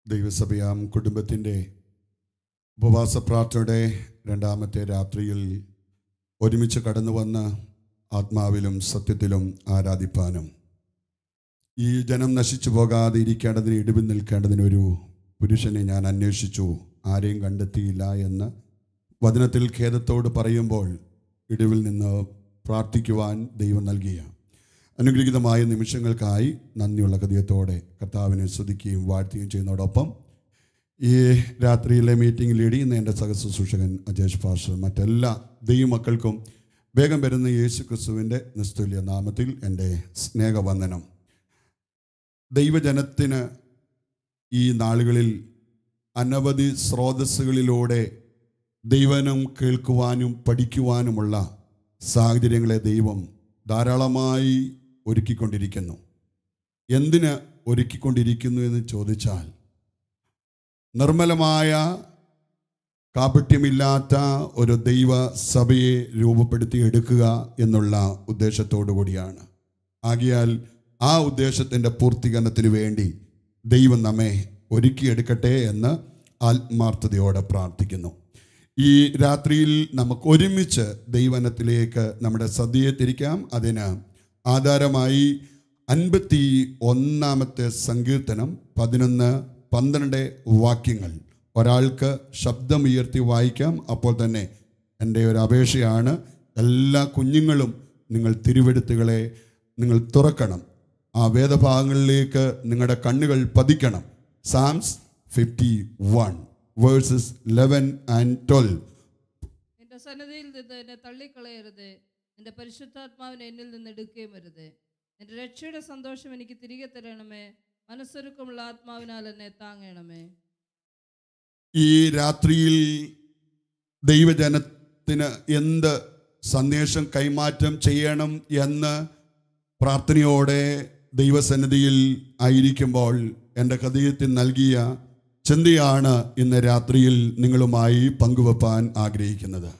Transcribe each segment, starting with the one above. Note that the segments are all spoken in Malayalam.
ദൈവസഭയാം കുടുംബത്തിൻ്റെ ഉപവാസ പ്രാർത്ഥനയുടെ രണ്ടാമത്തെ രാത്രിയിൽ ഒരുമിച്ച് കടന്നു വന്ന് ആത്മാവിലും സത്യത്തിലും ആരാധിപ്പാനും ഈ ജനം നശിച്ചു പോകാതെ ഇരിക്കേണ്ടതിന് ഇടിവിൽ നിൽക്കേണ്ടതിന് ഒരു പുരുഷനെ ഞാൻ അന്വേഷിച്ചു ആരെയും കണ്ടെത്തിയില്ല എന്ന് വചനത്തിൽ ഖേദത്തോട് പറയുമ്പോൾ ഇടിവിൽ നിന്ന് പ്രാർത്ഥിക്കുവാൻ ദൈവം നൽകിയ അനുഗ്രഹീതമായ നിമിഷങ്ങൾക്കായി നന്ദിയുള്ള ഹൃദയത്തോടെ കർത്താവിനെ സ്തുതിക്കുകയും വാഴ്ത്തുകയും ചെയ്യുന്നതോടൊപ്പം ഈ രാത്രിയിലെ മീറ്റിംഗ് ലീഡ് ചെയ്യുന്ന എൻ്റെ സഹശുശ്രൂഷകൻ അജേഷ് പാഷർ മറ്റെല്ലാ ദൈവമക്കൾക്കും വേഗം വരുന്ന യേശു ക്രിസ്തുവിൻ്റെ നിസ്തുല്യ നാമത്തിൽ എൻ്റെ സ്നേഹവന്ദനം ദൈവജനത്തിന് ഈ നാളുകളിൽ അനവധി സ്രോതസ്സുകളിലൂടെ ദൈവനം കേൾക്കുവാനും പഠിക്കുവാനുമുള്ള സാഹചര്യങ്ങളെ ദൈവം ധാരാളമായി ഒരുക്കിക്കൊണ്ടിരിക്കുന്നു എന്തിന് ഒരുക്കിക്കൊണ്ടിരിക്കുന്നു എന്ന് ചോദിച്ചാൽ നിർമ്മലമായ കാപട്യമില്ലാത്ത ഒരു ദൈവ സഭയെ രൂപപ്പെടുത്തി എടുക്കുക എന്നുള്ള ഉദ്ദേശത്തോടു കൂടിയാണ് ആകിയാൽ ആ ഉദ്ദേശത്തിൻ്റെ പൂർത്തീകരണത്തിന് വേണ്ടി ദൈവം നമ്മെ ഒരുക്കിയെടുക്കട്ടെ എന്ന് ആത്മാർത്ഥതയോടെ പ്രാർത്ഥിക്കുന്നു ഈ രാത്രിയിൽ നമുക്ക് ഒരുമിച്ച് ദൈവനത്തിലേക്ക് നമ്മുടെ ശ്രദ്ധയെ തിരിക്കാം അതിന് ആധാരമായി അൻപത്തി ഒന്നാമത്തെ സങ്കീർത്തനം പതിനൊന്ന് പന്ത്രണ്ട് വാക്യങ്ങൾ ഒരാൾക്ക് ശബ്ദമുയർത്തി വായിക്കാം അപ്പോൾ തന്നെ എൻ്റെ ഒരു അപേക്ഷയാണ് എല്ലാ കുഞ്ഞുങ്ങളും നിങ്ങൾ തിരുവെടുത്തുകളെ നിങ്ങൾ തുറക്കണം ആ വേദഭാഗങ്ങളിലേക്ക് നിങ്ങളുടെ കണ്ണുകൾ പതിക്കണം Psalms fifty one verses eleven and twelve നിന്റെ സന്നദ്ധിയിൽ നിന്ന് എന്നെ തള്ളിക്കളയരുത് നിന്റെ പരിശുദ്ധാത്മാവിനെ എന്നിൽ നിന്ന് എടുക്കുകയും വരുത് നിന്റെ രക്ഷയുടെ സന്തോഷം എനിക്ക് തിരികെ തരണമേ മനസ്സൊരുക്കമുള്ള ആത്മാവിനാൽ എന്നെ താങ്ങണമേ ഈ രാത്രിയിൽ ദൈവജനത്തിന് എന്ത് സന്ദേശം കൈമാറ്റം ചെയ്യണം എന്ന് പ്രാർത്ഥനയോടെ ദൈവസന്നിധിയിൽ ആയിരിക്കുമ്പോൾ എൻ്റെ ഹൃദയത്തിൽ നൽകിയ ചിന്തയാണ് ഇന്ന് രാത്രിയിൽ നിങ്ങളുമായി പങ്കുവെപ്പാൻ ആഗ്രഹിക്കുന്നത്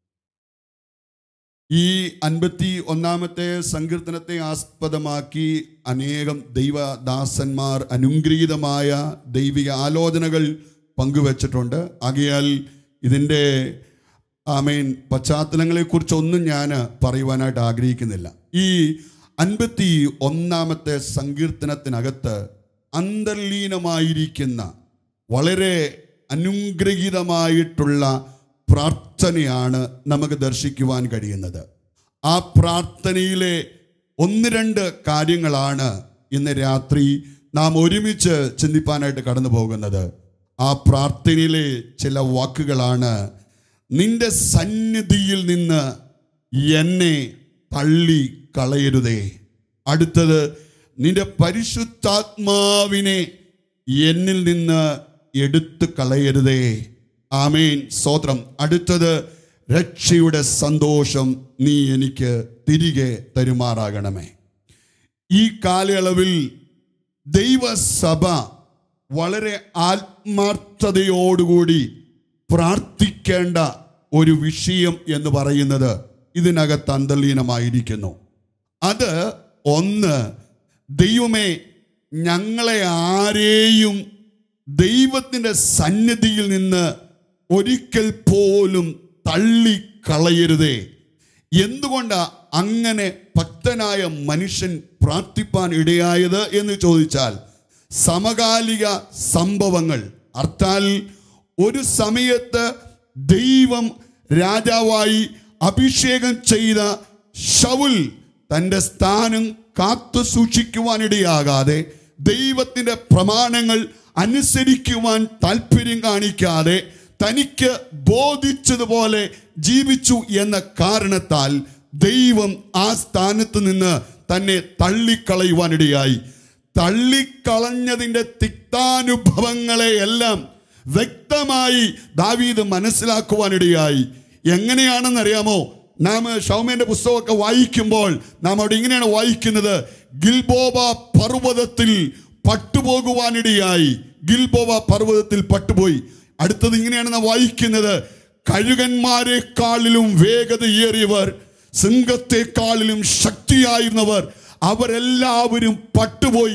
ഈ അൻപത്തി ഒന്നാമത്തെ സങ്കീർത്തനത്തെ ആസ്പദമാക്കി അനേകം ദൈവദാസന്മാർ അനുഗ്രഹീതമായ ദൈവിക ആലോചനകൾ പങ്കുവച്ചിട്ടുണ്ട് ആകയാൽ ഇതിൻ്റെ ആമേൻ പശ്ചാത്തലങ്ങളെക്കുറിച്ചൊന്നും ഞാൻ പറയുവാനായിട്ട് ആഗ്രഹിക്കുന്നില്ല ഈ അൻപത്തി ഒന്നാമത്തെ സങ്കീർത്തനത്തിനകത്ത് അന്തർലീനമായിരിക്കുന്ന വളരെ അനുഗ്രഹീതമായിട്ടുള്ള പ്രാർത്ഥനയാണ് നമുക്ക് ദർശിക്കുവാൻ കഴിയുന്നത് ആ പ്രാർത്ഥനയിലെ ഒന്ന് രണ്ട് കാര്യങ്ങളാണ് ഇന്ന് രാത്രി നാം ഒരുമിച്ച് ചിന്തിപ്പാനായിട്ട് കടന്നു പോകുന്നത് ആ പ്രാർത്ഥനയിലെ ചില വാക്കുകളാണ് നിന്റെ സന്നിധിയിൽ നിന്ന് എന്നെ തള്ളി കളയരുതേ അടുത്തത് നിന്റെ പരിശുദ്ധാത്മാവിനെ എന്നിൽ നിന്ന് എടുത്തു കളയരുതേ ആമേൻ സ്തോത്രം അടുത്തത് രക്ഷയുടെ സന്തോഷം നീ എനിക്ക് തിരികെ തരുമാറാകണമേ ഈ കാലയളവിൽ ദൈവസഭ വളരെ ആത്മാർത്ഥതയോടുകൂടി പ്രാർത്ഥിക്കേണ്ട ഒരു വിഷയം എന്ന് പറയുന്നത് ഇതിനകത്ത് അന്തർലീനമായിരിക്കുന്നു അത് ഒന്ന് ദൈവമേ ഞങ്ങളെ ആരെയും ദൈവത്തിൻ്റെ സന്നിധിയിൽ നിന്ന് ഒരിക്കൽ പോലും തള്ളിക്കളയരുതേ എന്തുകൊണ്ടാ അങ്ങനെ ഭക്തനായ മനുഷ്യൻ പ്രാർത്ഥിപ്പാൻ ഇടയായത് എന്ന് ചോദിച്ചാൽ സമകാലിക സംഭവങ്ങൾ അർത്ഥാൽ ഒരു സമയത്ത് ദൈവം രാജാവായി അഭിഷേകം ചെയ്ത ഷവുൽ തൻ്റെ സ്ഥാനം കാത്തു സൂക്ഷിക്കുവാനിടയാകാതെ ദൈവത്തിൻ്റെ പ്രമാണങ്ങൾ അനുസരിക്കുവാൻ താല്പര്യം കാണിക്കാതെ തനിക്ക് ബോധിച്ചതുപോലെ ജീവിച്ചു എന്ന കാരണത്താൽ ദൈവം ആ സ്ഥാനത്ത് നിന്ന് തന്നെ തള്ളിക്കളയുവാനിടയായി തള്ളിക്കളഞ്ഞതിൻ്റെ തിക്താനുഭവങ്ങളെ എല്ലാം വ്യക്തമായി ദാവീദ് മനസ്സിലാക്കുവാനിടയായി എങ്ങനെയാണെന്നറിയാമോ നാം ഷൗമേന്റെ പുസ്തകമൊക്കെ വായിക്കുമ്പോൾ നാം അവിടെ ഇങ്ങനെയാണ് വായിക്കുന്നത് ഗിൽബോബ പർവ്വതത്തിൽ പട്ടുപോകുവാനിടയായി ഗിൽബോബ പർവ്വതത്തിൽ പട്ടുപോയി അടുത്തത് ഇങ്ങനെയാണ് നാം വായിക്കുന്നത് കഴുകന്മാരെക്കാളിലും വേഗതയേറിയവർ സിംഹത്തെക്കാളിലും ശക്തിയായിരുന്നവർ അവരെല്ലാവരും പട്ടുപോയി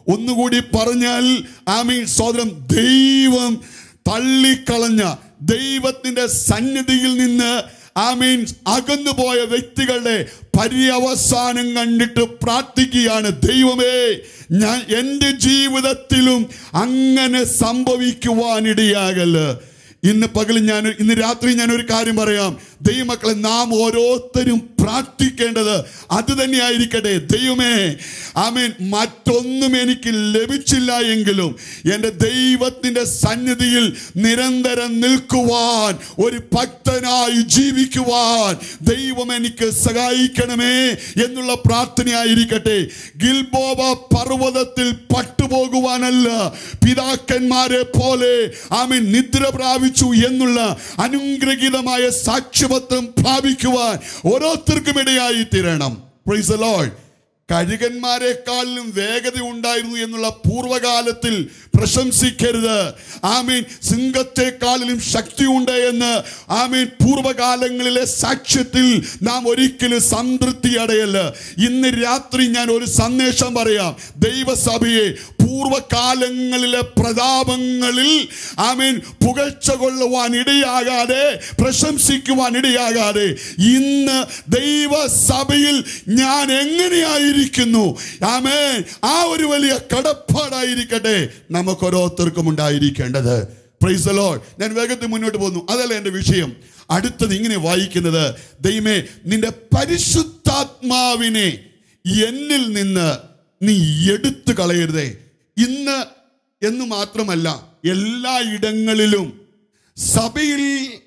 ഒന്നുകൂടി പറഞ്ഞാൽ ആമീൻ സോദരം ദൈവം തള്ളിക്കളഞ്ഞ ദൈവത്തിന്റെ സന്നിധിയിൽ നിന്ന് ആമീൻ അകന്നുപോയ വ്യക്തികളുടെ പര്യവസാനം കണ്ടിട്ട് പ്രാർത്ഥിക്കുകയാണ് ദൈവമേ ഞാൻ എൻ്റെ ജീവിതത്തിലും അങ്ങനെ സംഭവിക്കുവാനിടയാകല് ഇന്ന് പകൽ ഞാൻ ഇന്ന് രാത്രി ഞാൻ ഒരു കാര്യം പറയാം ദൈവമക്കളെ നാം ഓരോരുത്തരും പ്രാർത്ഥിക്കേണ്ടത് അത് തന്നെയായിരിക്കട്ടെ ദൈവമേ ആമേൻ മറ്റൊന്നും എനിക്ക് ലഭിച്ചില്ല എങ്കിലും എൻ്റെ ദൈവത്തിൻ്റെ സന്നിധിയിൽ നിരന്തരം നിൽക്കുവാൻ ഒരു ഭക്തനായി ജീവിക്കുവാൻ ദൈവം എനിക്ക് സഹായിക്കണമേ എന്നുള്ള പ്രാർത്ഥനയായിരിക്കട്ടെ ഗിൽബോബ പർവ്വതത്തിൽ പട്ടുപോകുവാനല്ല പിതാക്കന്മാരെ പോലെ ആമൻ നിദ്ര പ്രാപിച്ചു എന്നുള്ള അനുഗ്രഹീതമായ സാക്ഷ്യപത്രം പ്രാപിക്കുവാൻ ഓരോരുത്തർക്കും ഇടയായി തീരണം പ്രൈസ് ലോഡ് കഴുകന്മാരെക്കാളിലും വേഗത ഉണ്ടായിരുന്നു എന്നുള്ള പൂർവകാലത്തിൽ പ്രശംസിക്കരുത് ആമീൻ സിംഹത്തെക്കാളിലും ശക്തിയുണ്ട് എന്ന് ആമീൻ പൂർവകാലങ്ങളിലെ സാക്ഷ്യത്തിൽ നാം ഒരിക്കലും സംതൃപ്തി അടയല്ല ഇന്ന് രാത്രി ഞാൻ ഒരു സന്ദേശം പറയാം ദൈവസഭയെ പൂർവകാലങ്ങളിലെ പ്രതാപങ്ങളിൽ ആമീൻ പുകഴ്ച കൊള്ളുവാൻ ഇടയാകാതെ പ്രശംസിക്കുവാൻ ഇടയാകാതെ ഇന്ന് ദൈവസഭയിൽ ഞാൻ എങ്ങനെയായിരിക്കുന്നു ആമേൻ ആ ഒരു വലിയ കടപ്പാടായിരിക്കട്ടെ നമുക്ക് ഓരോരുത്തർക്കും ഉണ്ടായിരിക്കേണ്ടത് പ്രൈസ് ലോഡ് ഞാൻ വേഗത്തിൽ മുന്നോട്ട് പോകുന്നു അതല്ല എൻ്റെ വിഷയം അടുത്തത് ഇങ്ങനെ വായിക്കുന്നത് ദൈവമേ നിന്റെ പരിശുദ്ധാത്മാവിനെ എന്നിൽ നിന്ന് നീ എടുത്തു കളയരുതേ ഇന്ന് എന്ന് മാത്രമല്ല എല്ലാ ഇടങ്ങളിലും സഭയിൽ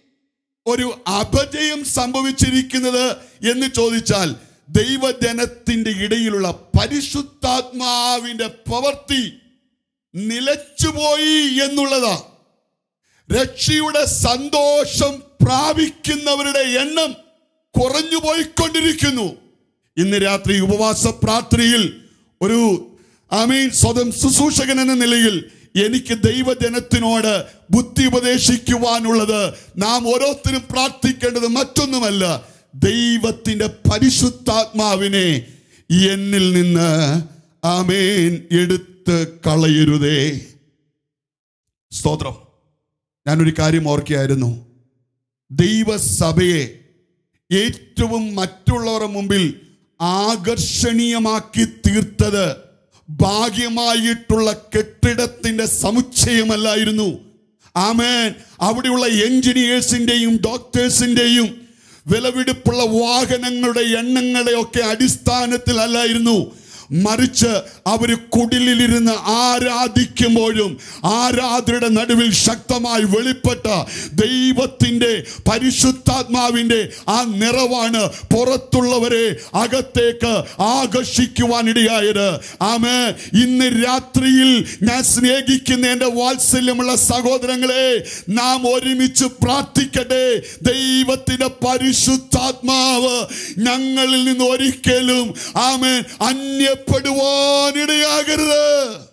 ഒരു അപജയം സംഭവിച്ചിരിക്കുന്നത് എന്ന് ചോദിച്ചാൽ ദൈവജനത്തിന്റെ ഇടയിലുള്ള പരിശുദ്ധാത്മാവിന്റെ പ്രവൃത്തി നിലച്ചുപോയി എന്നുള്ളതാ രക്ഷയുടെ സന്തോഷം പ്രാപിക്കുന്നവരുടെ എണ്ണം കുറഞ്ഞു പോയിക്കൊണ്ടിരിക്കുന്നു ഇന്ന് രാത്രി ഉപവാസ പ്രാർത്ഥനയിൽ ഒരു ആമീൻ സ്വതം ശുശ്രൂഷകൻ എന്ന നിലയിൽ എനിക്ക് ദൈവജനത്തിനോട് ബുദ്ധി ഉപദേശിക്കുവാനുള്ളത് നാം ഓരോരുത്തരും പ്രാർത്ഥിക്കേണ്ടത് മറ്റൊന്നുമല്ല ദൈവത്തിന്റെ പരിശുദ്ധാത്മാവിനെ എന്നിൽ നിന്ന് ആമേൻ എടുത്ത് കളയരുതേ സ്തോത്രം ഞാനൊരു കാര്യം ഓർക്കുകയായിരുന്നു ദൈവസഭയെ ഏറ്റവും മറ്റുള്ളവരുടെ മുമ്പിൽ ആകർഷണീയമാക്കി തീർത്തത് ഭാഗ്യമായിട്ടുള്ള കെട്ടിടത്തിന്റെ സമുച്ചയമല്ലായിരുന്നു ആമേൻ അവിടെയുള്ള എഞ്ചിനീയേഴ്സിന്റെയും ഡോക്ടേഴ്സിന്റെയും വിലപിടിപ്പുള്ള വാഹനങ്ങളുടെ എണ്ണങ്ങളുടെ ഒക്കെ അടിസ്ഥാനത്തിലല്ലായിരുന്നു മറിച്ച് അവർ കുടിലിരുന്ന് ആരാധിക്കുമ്പോഴും ആരാധനയുടെ നടുവിൽ ശക്തമായി വെളിപ്പെട്ട ദൈവത്തിൻ്റെ പരിശുദ്ധാത്മാവിൻ്റെ ആ നിറവാണ് പുറത്തുള്ളവരെ അകത്തേക്ക് ആകർഷിക്കുവാനിടയായത് ആമേ ഇന്ന് രാത്രിയിൽ ഞാൻ സ്നേഹിക്കുന്ന എൻ്റെ വാത്സല്യമുള്ള സഹോദരങ്ങളെ നാം ഒരുമിച്ച് പ്രാർത്ഥിക്കട്ടെ ദൈവത്തിന്റെ പരിശുദ്ധാത്മാവ് ഞങ്ങളിൽ നിന്ന് ഒരിക്കലും ആമേൻ അന്യപ്പെടുവാനിടയാകരുത്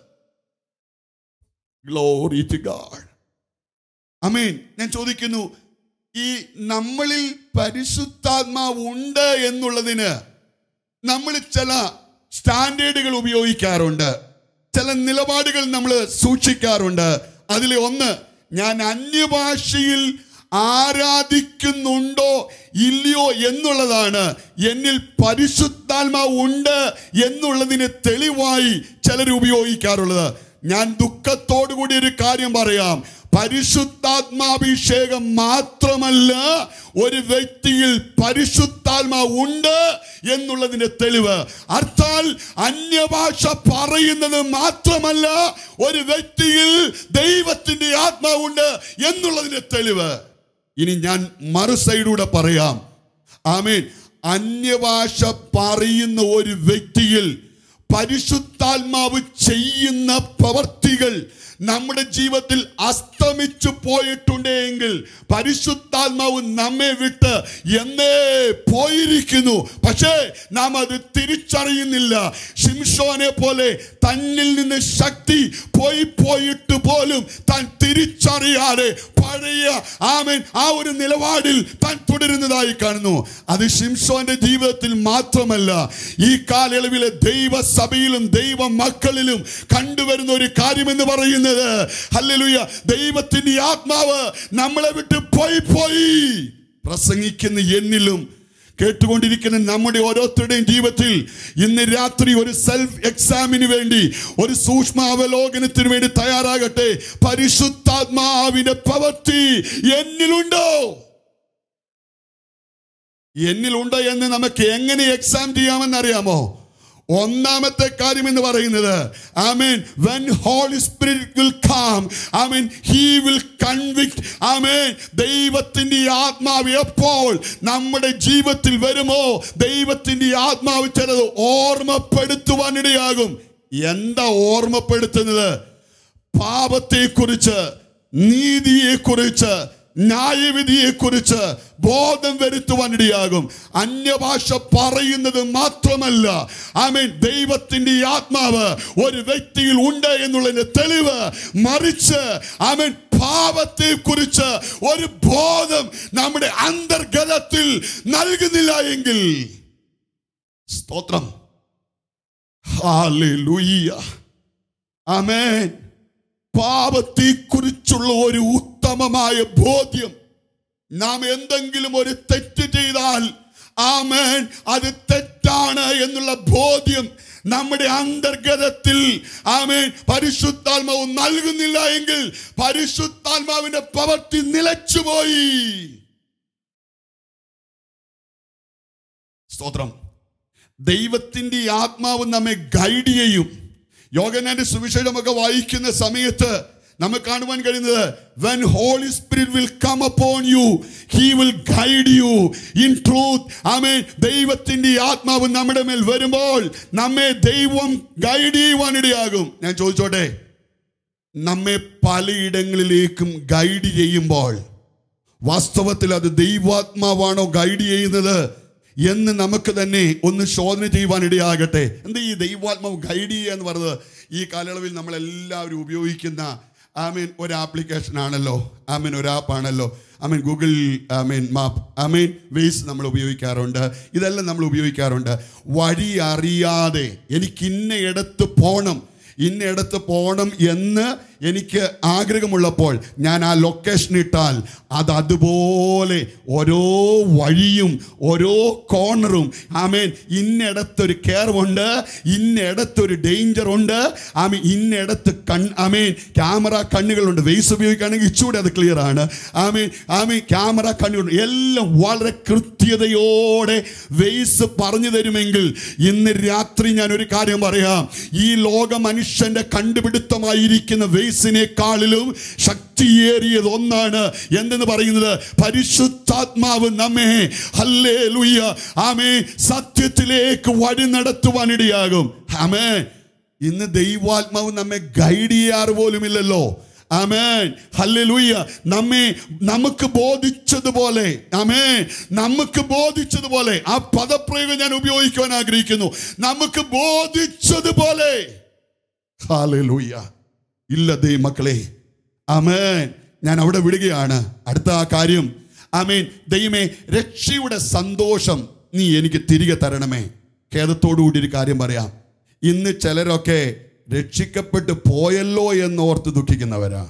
ഗ്ലോറി ടു ഗാഡ് അമേൻ ഞാൻ ചോദിക്കുന്നു ഈ നമ്മളിൽ പരിശുദ്ധാത്മാവ് ഉണ്ട് എന്നുള്ളതിന് നമ്മൾ ചില സ്റ്റാൻഡേർഡുകൾ ഉപയോഗിക്കാറുണ്ട് ചില നിലപാടുകൾ നമ്മൾ സൂക്ഷിക്കാറുണ്ട് അതിലെ ഒന്ന് ഞാൻ അന്യഭാഷയിൽ ആരാധിക്കുന്നുണ്ടോ ഇല്ലയോ എന്നുള്ളതാണ് എന്നിൽ പരിശുദ്ധാത്മാവ് ഉണ്ട് എന്നുള്ളതിന് തെളിവായി ചിലർ ഉപയോഗിക്കാറുള്ളത് ഞാൻ ദുഃഖത്തോടു കൂടി ഒരു കാര്യം പറയാം പരിശുദ്ധാത്മാഭിഷേകം മാത്രമല്ല ഒരു വ്യക്തിയിൽ പരിശുദ്ധാത്മാവ് ഉണ്ട് എന്നുള്ളതിന്റെ തെളിവ് അർത്ഥാൽ അന്യഭാഷ പറയുന്നത് മാത്രമല്ല ഒരു വ്യക്തിയിൽ ദൈവത്തിന്റെ ആത്മാവുണ്ട് എന്നുള്ളതിന്റെ തെളിവ് ഇനി ഞാൻ മറു സൈഡൂടെ പറയാം ആമേൻ അന്യഭാഷ പറയുന്ന ഒരു വ്യക്തിയിൽ പരിശുദ്ധാത്മാവ് ചെയ്യുന്ന പ്രവർത്തികൾ നമ്മുടെ ജീവിതത്തിൽ അസ്തമിച്ചു പോയിട്ടുണ്ടെങ്കിൽ പരിശുദ്ധാത്മാവ് നമ്മെ വിട്ട് എന്നേ പോയിരിക്കുന്നു പക്ഷേ നാം അത് തിരിച്ചറിയുന്നില്ല ശിംഷോനെ പോലെ തന്നിൽ നിന്ന് ശക്തി പോയി പോയിട്ട് പോലും താൻ തിരിച്ചറിയാതെ പഴയ ആമൻ ആ ഒരു നിലപാടിൽ താൻ തുടരുന്നതായി കാണുന്നു അത് ശിംഷോന്റെ ജീവിതത്തിൽ മാത്രമല്ല ഈ കാലയളവിലെ ദൈവസഭയിലും ദൈവ മക്കളിലും കണ്ടുവരുന്ന ഒരു കാര്യമെന്ന് പറയുന്നത് ഹല്ലേലൂയ ദൈവത്തിന്റെ ആത്മാവ് നമ്മളെ വിട്ട് പോയി പോയി പ്രസംഗിക്കുന്ന എന്നിലും കേട്ടുകൊണ്ടിരിക്കുന്ന നമ്മുടെ ഓരോരുത്തരുടെയും ജീവിതത്തിൽ ഇന്ന് രാത്രി ഒരു സെൽഫ് എക്സാമിന് വേണ്ടി ഒരു സൂക്ഷ്മ അവലോകനത്തിന് വേണ്ടി തയ്യാറാകട്ടെ പരിശുദ്ധാത്മാവിന്റെ പ്രവൃത്തി എന്നിലുണ്ടോ എന്നിലുണ്ടോ എന്ന് നമുക്ക് എങ്ങനെ എക്സാം ചെയ്യാമെന്ന് അറിയാമോ ഒന്നാമത്തെ കാര്യം എന്ന് പറയുന്നത് ആമേൻ when holy spirit will come amen he will convict amen ദൈവത്തിന്റെ ആത്മാവ് എപ്പോൾ നമ്മുടെ ജീവിതത്തിൽ വരുമോ ദൈവത്തിന്റെ ആത്മാവ് ചിലത് ഓർമ്മപ്പെടുത്തുവാനിടയാകും എന്താ ഓർമ്മപ്പെടുത്തുന്നത് പാപത്തെക്കുറിച്ച് നീതിയെക്കുറിച്ച് ന്യായവിധിയെക്കുറിച്ച് ബോധം വരുത്തുവാനിടയാകും അന്യഭാഷ പറയുന്നത് മാത്രമല്ല ആമേൻ ദൈവത്തിന്റെ ആത്മാവ് ഒരു വ്യക്തിയിൽ ഉണ്ട് എന്നുള്ളതിന്റെ തെളിവ് മറിച്ച് ആമേൻ പാപത്തെ കുറിച്ച് ഒരു ബോധം നമ്മുടെ അന്തർഗതത്തിൽ നൽകുന്നില്ല എങ്കിൽ സ്തോത്രം ഹാലൂയ്യ ആമേൻ പാപത്തെക്കുറിച്ചുള്ള ഒരു ഉത്തമമായ ബോധ്യം നാം എന്തെങ്കിലും ഒരു തെറ്റ് ചെയ്താൽ ആമേൻ അത് തെറ്റാണ് എന്നുള്ള ബോധ്യം നമ്മുടെ അന്തർഗതത്തിൽ ആമേൻ പരിശുദ്ധാത്മാവ് നൽകുന്നില്ല എങ്കിൽ പരിശുദ്ധാത്മാവിന്റെ പ്രവൃത്തി നിലച്ചുപോയി സ്തോത്രം ദൈവത്തിന്റെ ഈ ആത്മാവ് നമ്മെ ഗൈഡ് ചെയ്യും യോഗനാന്റെ സുവിശേഷമൊക്കെ വായിക്കുന്ന സമയത്ത് നമുക്ക് കാണുവാൻ കഴിയുന്നത് when holy spirit will come upon you he will guide you in truth ആമേ ദൈവത്തിന്റെ ഈ ആത്മാവ് നമ്മുടെ മേൽ വരുമ്പോൾ നമ്മെ ദൈവം ഗൈഡ് ചെയ്യുവാനിടയാകും ഞാൻ ചോദിച്ചോട്ടെ നമ്മെ പലയിടങ്ങളിലേക്കും ഗൈഡ് ചെയ്യുമ്പോൾ വാസ്തവത്തിൽ അത് ദൈവാത്മാവാണോ ഗൈഡ് ചെയ്യുന്നത് എന്ന് നമുക്ക് തന്നെ ഒന്ന് ശോധന ചെയ്യുവാൻ ഇടയാകട്ടെ എന്താ ഈ ദൈവാത്മാവ് ഗൈഡ് ചെയ്യുക എന്ന് പറയുന്നത് ഈ കാലയളവിൽ നമ്മളെല്ലാവരും ഉപയോഗിക്കുന്ന ആമീൻ ഒരു ആപ്ലിക്കേഷൻ ആണല്ലോ ആമീൻ ഒരു ആപ്പ് ആണല്ലോ ആമീൻ ഗൂഗിൾ ആമീൻ മാപ്പ് ആമീൻ വേസ് നമ്മൾ ഉപയോഗിക്കാറുണ്ട് ഇതെല്ലാം നമ്മൾ ഉപയോഗിക്കാറുണ്ട് വഴി അറിയാതെ എനിക്ക് ഇന്ന ഇടത്ത് പോകണം ഇന്ന ഇടത്ത് പോകണം എന്ന് എനിക്ക് ആഗ്രഹമുള്ളപ്പോൾ ഞാൻ ആ ലൊക്കേഷൻ ഇട്ടാൽ അത് അതുപോലെ ഓരോ വഴിയും ഓരോ കോർണറും ആമേൻ ഇന്നിടത്തൊരു കെയറുണ്ട് ഇന്നിടത്തൊരു ഡേഞ്ചർ ഉണ്ട് ആമീൻ ഇന്നിടത്ത് കൺ ആമേൻ ക്യാമറ കണ്ണുകളുണ്ട് വെയ്സ് ഉപയോഗിക്കുകയാണെങ്കിൽ ഇച്ചൂടെ അത് ക്ലിയർ ആണ് ആമീൻ ആമീൻ ക്യാമറ കണ്ണുകളുണ്ട് എല്ലാം വളരെ കൃത്യതയോടെ വെയ്സ് പറഞ്ഞു തരുമെങ്കിൽ ഇന്ന് രാത്രി ഞാൻ ഒരു കാര്യം പറയാം ഈ ലോക മനുഷ്യന്റെ കണ്ടുപിടുത്തമായിരിക്കുന്ന വെയ്സിനെക്കാളിലും ശക്തിയേറിയത് ഒന്നാണ് എന്തെന്ന് പറയുന്നത് പരിശുദ്ധാത്മാവ് നമ്മെ ഹല്ലേ ലുയ്യ ആമേ സത്യത്തിലേക്ക് വഴി നടത്തുവാനിടയാകും ആമേ ഇന്ന് ദൈവാത്മാവ് നമ്മെ ഗൈഡ് ചെയ്യാറ് പോലുമില്ലല്ലോ ആമേൻ ഹല്ലേലൂയ നമ്മെ നമുക്ക് ബോധിച്ചതുപോലെ ആമേൻ നമുക്ക് ബോധിച്ചതുപോലെ ആ പദപ്രയോഗം ഞാൻ ഉപയോഗിക്കുവാൻ ആഗ്രഹിക്കുന്നു നമുക്ക് ബോധിച്ചതുപോലെ ഹാലൂയ്യ ഇല്ല ദൈ മക്കളെ ആമേൻ ഞാൻ അവിടെ വിടുകയാണ് അടുത്ത ആ കാര്യം ആമേൻ ദൈവമേ രക്ഷയുടെ സന്തോഷം നീ എനിക്ക് തിരികെ തരണമേ ഖേദത്തോടു കൂടി ഒരു കാര്യം പറയാം ഇന്ന് ചിലരൊക്കെ രക്ഷിക്കപ്പെട്ട് പോയല്ലോ എന്നോർത്ത് ദുഃഖിക്കുന്നവരാ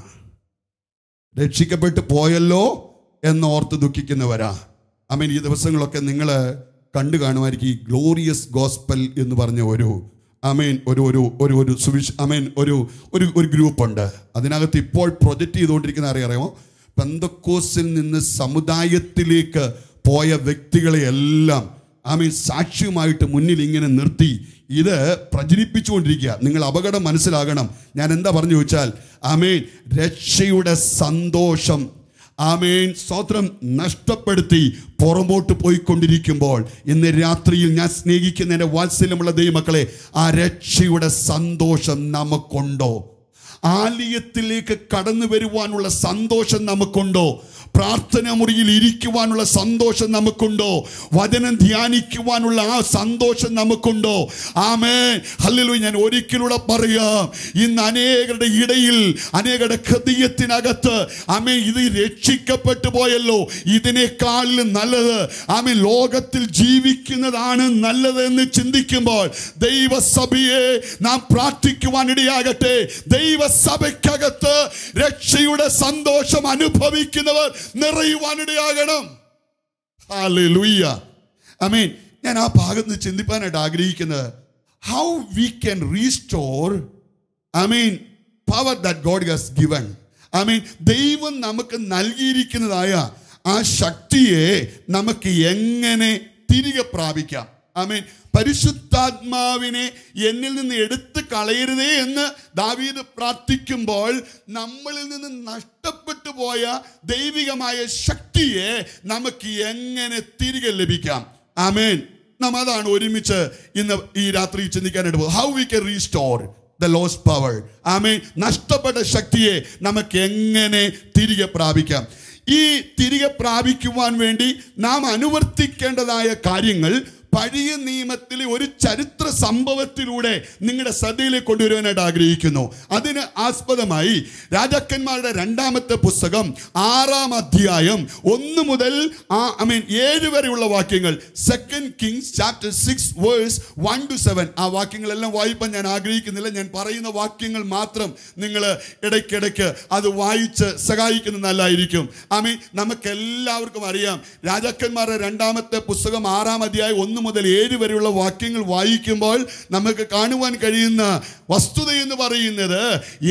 രക്ഷിക്കപ്പെട്ട് പോയല്ലോ എന്നോർത്ത് ദുഃഖിക്കുന്നവരാ അമീൻ ഈ ദിവസങ്ങളൊക്കെ നിങ്ങൾ കണ്ടു കാണുമായിരിക്കും ഈ ഗ്ലോറിയസ് ഗോസ്പൽ എന്ന് പറഞ്ഞ ഒരു അമേൻ ഒരു ഒരു ഒരു ഒരു സുവിശ് അമേൻ ഒരു ഒരു ഒരു ഗ്രൂപ്പുണ്ട് അതിനകത്ത് ഇപ്പോൾ പ്രൊജക്റ്റ് ചെയ്തുകൊണ്ടിരിക്കുന്ന അറിയാമോ പെന്തക്കോസിൽ നിന്ന് സമുദായത്തിലേക്ക് പോയ വ്യക്തികളെ എല്ലാം ആമീൻ സാക്ഷ്യമായിട്ട് മുന്നിൽ ഇങ്ങനെ നിർത്തി ഇത് പ്രചരിപ്പിച്ചുകൊണ്ടിരിക്കുക നിങ്ങൾ അപകടം മനസ്സിലാകണം ഞാൻ എന്താ പറഞ്ഞു ചോദിച്ചാൽ ആമേൻ രക്ഷയുടെ സന്തോഷം ആമേൻ സ്തോത്രം നഷ്ടപ്പെടുത്തി പുറമ്പോട്ട് പോയിക്കൊണ്ടിരിക്കുമ്പോൾ ഇന്ന് രാത്രിയിൽ ഞാൻ സ്നേഹിക്കുന്ന എൻ്റെ വാത്സല്യമുള്ള ദൈവമക്കളെ ആ രക്ഷയുടെ സന്തോഷം നമുക്കുണ്ടോ ആലയത്തിലേക്ക് കടന്നു വരുവാനുള്ള സന്തോഷം നമുക്കുണ്ടോ പ്രാർത്ഥന മുറിയിൽ ഇരിക്കുവാനുള്ള സന്തോഷം നമുക്കുണ്ടോ വചനം ധ്യാനിക്കുവാനുള്ള ആ സന്തോഷം നമുക്കുണ്ടോ ആമേ ഹല്ലേലൂയ ഞാൻ ഒരിക്കലൂടെ പറയാം ഇന്ന് അനേകരുടെ ഇടയിൽ അനേകരുടെ ഹൃദയത്തിനകത്ത് ആമേ ഇത് രക്ഷിക്കപ്പെട്ടു പോയല്ലോ ഇതിനേക്കാളിലും നല്ലത് ആമേ ലോകത്തിൽ ജീവിക്കുന്നതാണ് നല്ലത് എന്ന് ചിന്തിക്കുമ്പോൾ ദൈവസഭയെ നാം പ്രാർത്ഥിക്കുവാൻ ഇടയാകട്ടെ ദൈവസഭയ്ക്കകത്ത് രക്ഷയുടെ സന്തോഷം അനുഭവിക്കുന്നവർ നിറയുവാനിടയാകണം ഹല്ലേലൂയ ഐ മീൻ ഞാൻ ആ ഭാഗത്ത് നിന്ന് ചിന്തിപ്പാനായിട്ട് ആഗ്രഹിക്കുന്നത് how we can restore I mean power that God has given I mean ദൈവം നമുക്ക് നൽകിയിരിക്കുന്നതായ ആ ശക്തിയെ നമുക്ക് എങ്ങനെ തിരികെ പ്രാപിക്കാം ഐ മീൻ പരിശുദ്ധാത്മാവിനെ എന്നിൽ നിന്ന് എടുത്ത് കളയരുതേ എന്ന് ദാവീദ് പ്രാർത്ഥിക്കുമ്പോൾ നമ്മളിൽ നിന്ന് നഷ്ടപ്പെട്ടു പോയ ദൈവികമായ ശക്തിയെ നമുക്ക് എങ്ങനെ തിരികെ ലഭിക്കാം ആമേൻ നാം അതാണ് ഒരുമിച്ച് ഇന്ന് ഈ രാത്രി ചിന്തിക്കാനായിട്ട് പോകും how we can restore the loss power ആമേ നഷ്ടപ്പെട്ട ശക്തിയെ നമുക്ക് എങ്ങനെ തിരികെ പ്രാപിക്കാം ഈ തിരികെ പ്രാപിക്കുവാൻ വേണ്ടി നാം അനുവർത്തിക്കേണ്ടതായ കാര്യങ്ങൾ പഴയ നിയമത്തിലെ ഒരു ചരിത്ര സംഭവത്തിലൂടെ നിങ്ങളുടെ ശ്രദ്ധയിലേക്ക് കൊണ്ടുവരുവാനായിട്ട് ആഗ്രഹിക്കുന്നു അതിന് ആസ്പദമായി രാജാക്കന്മാരുടെ രണ്ടാമത്തെ പുസ്തകം ആറാം അധ്യായം ഒന്ന് മുതൽ ആ ഐ മീൻ ഏഴ് വരെയുള്ള വാക്യങ്ങൾ second Kings chapter six verse one to seven ആ വാക്യങ്ങളെല്ലാം വായിപ്പാൻ ഞാൻ ആഗ്രഹിക്കുന്നില്ല ഞാൻ പറയുന്ന വാക്യങ്ങൾ മാത്രം നിങ്ങൾ ഇടയ്ക്കിടയ്ക്ക് അത് വായിച്ച് സഹായിക്കുന്നത് നല്ലതായിരിക്കും ഐ മീൻ നമുക്ക് എല്ലാവർക്കും അറിയാം രാജാക്കന്മാരുടെ രണ്ടാമത്തെ പുസ്തകം ആറാം അധ്യായം ഒന്ന് മുതൽ ഏഴ് വരെയുള്ള വാക്യങ്ങൾ വായിക്കുമ്പോൾ നമുക്ക് കാണുവാൻ കഴിയുന്ന വസ്തുത എന്ന് പറയുന്നത്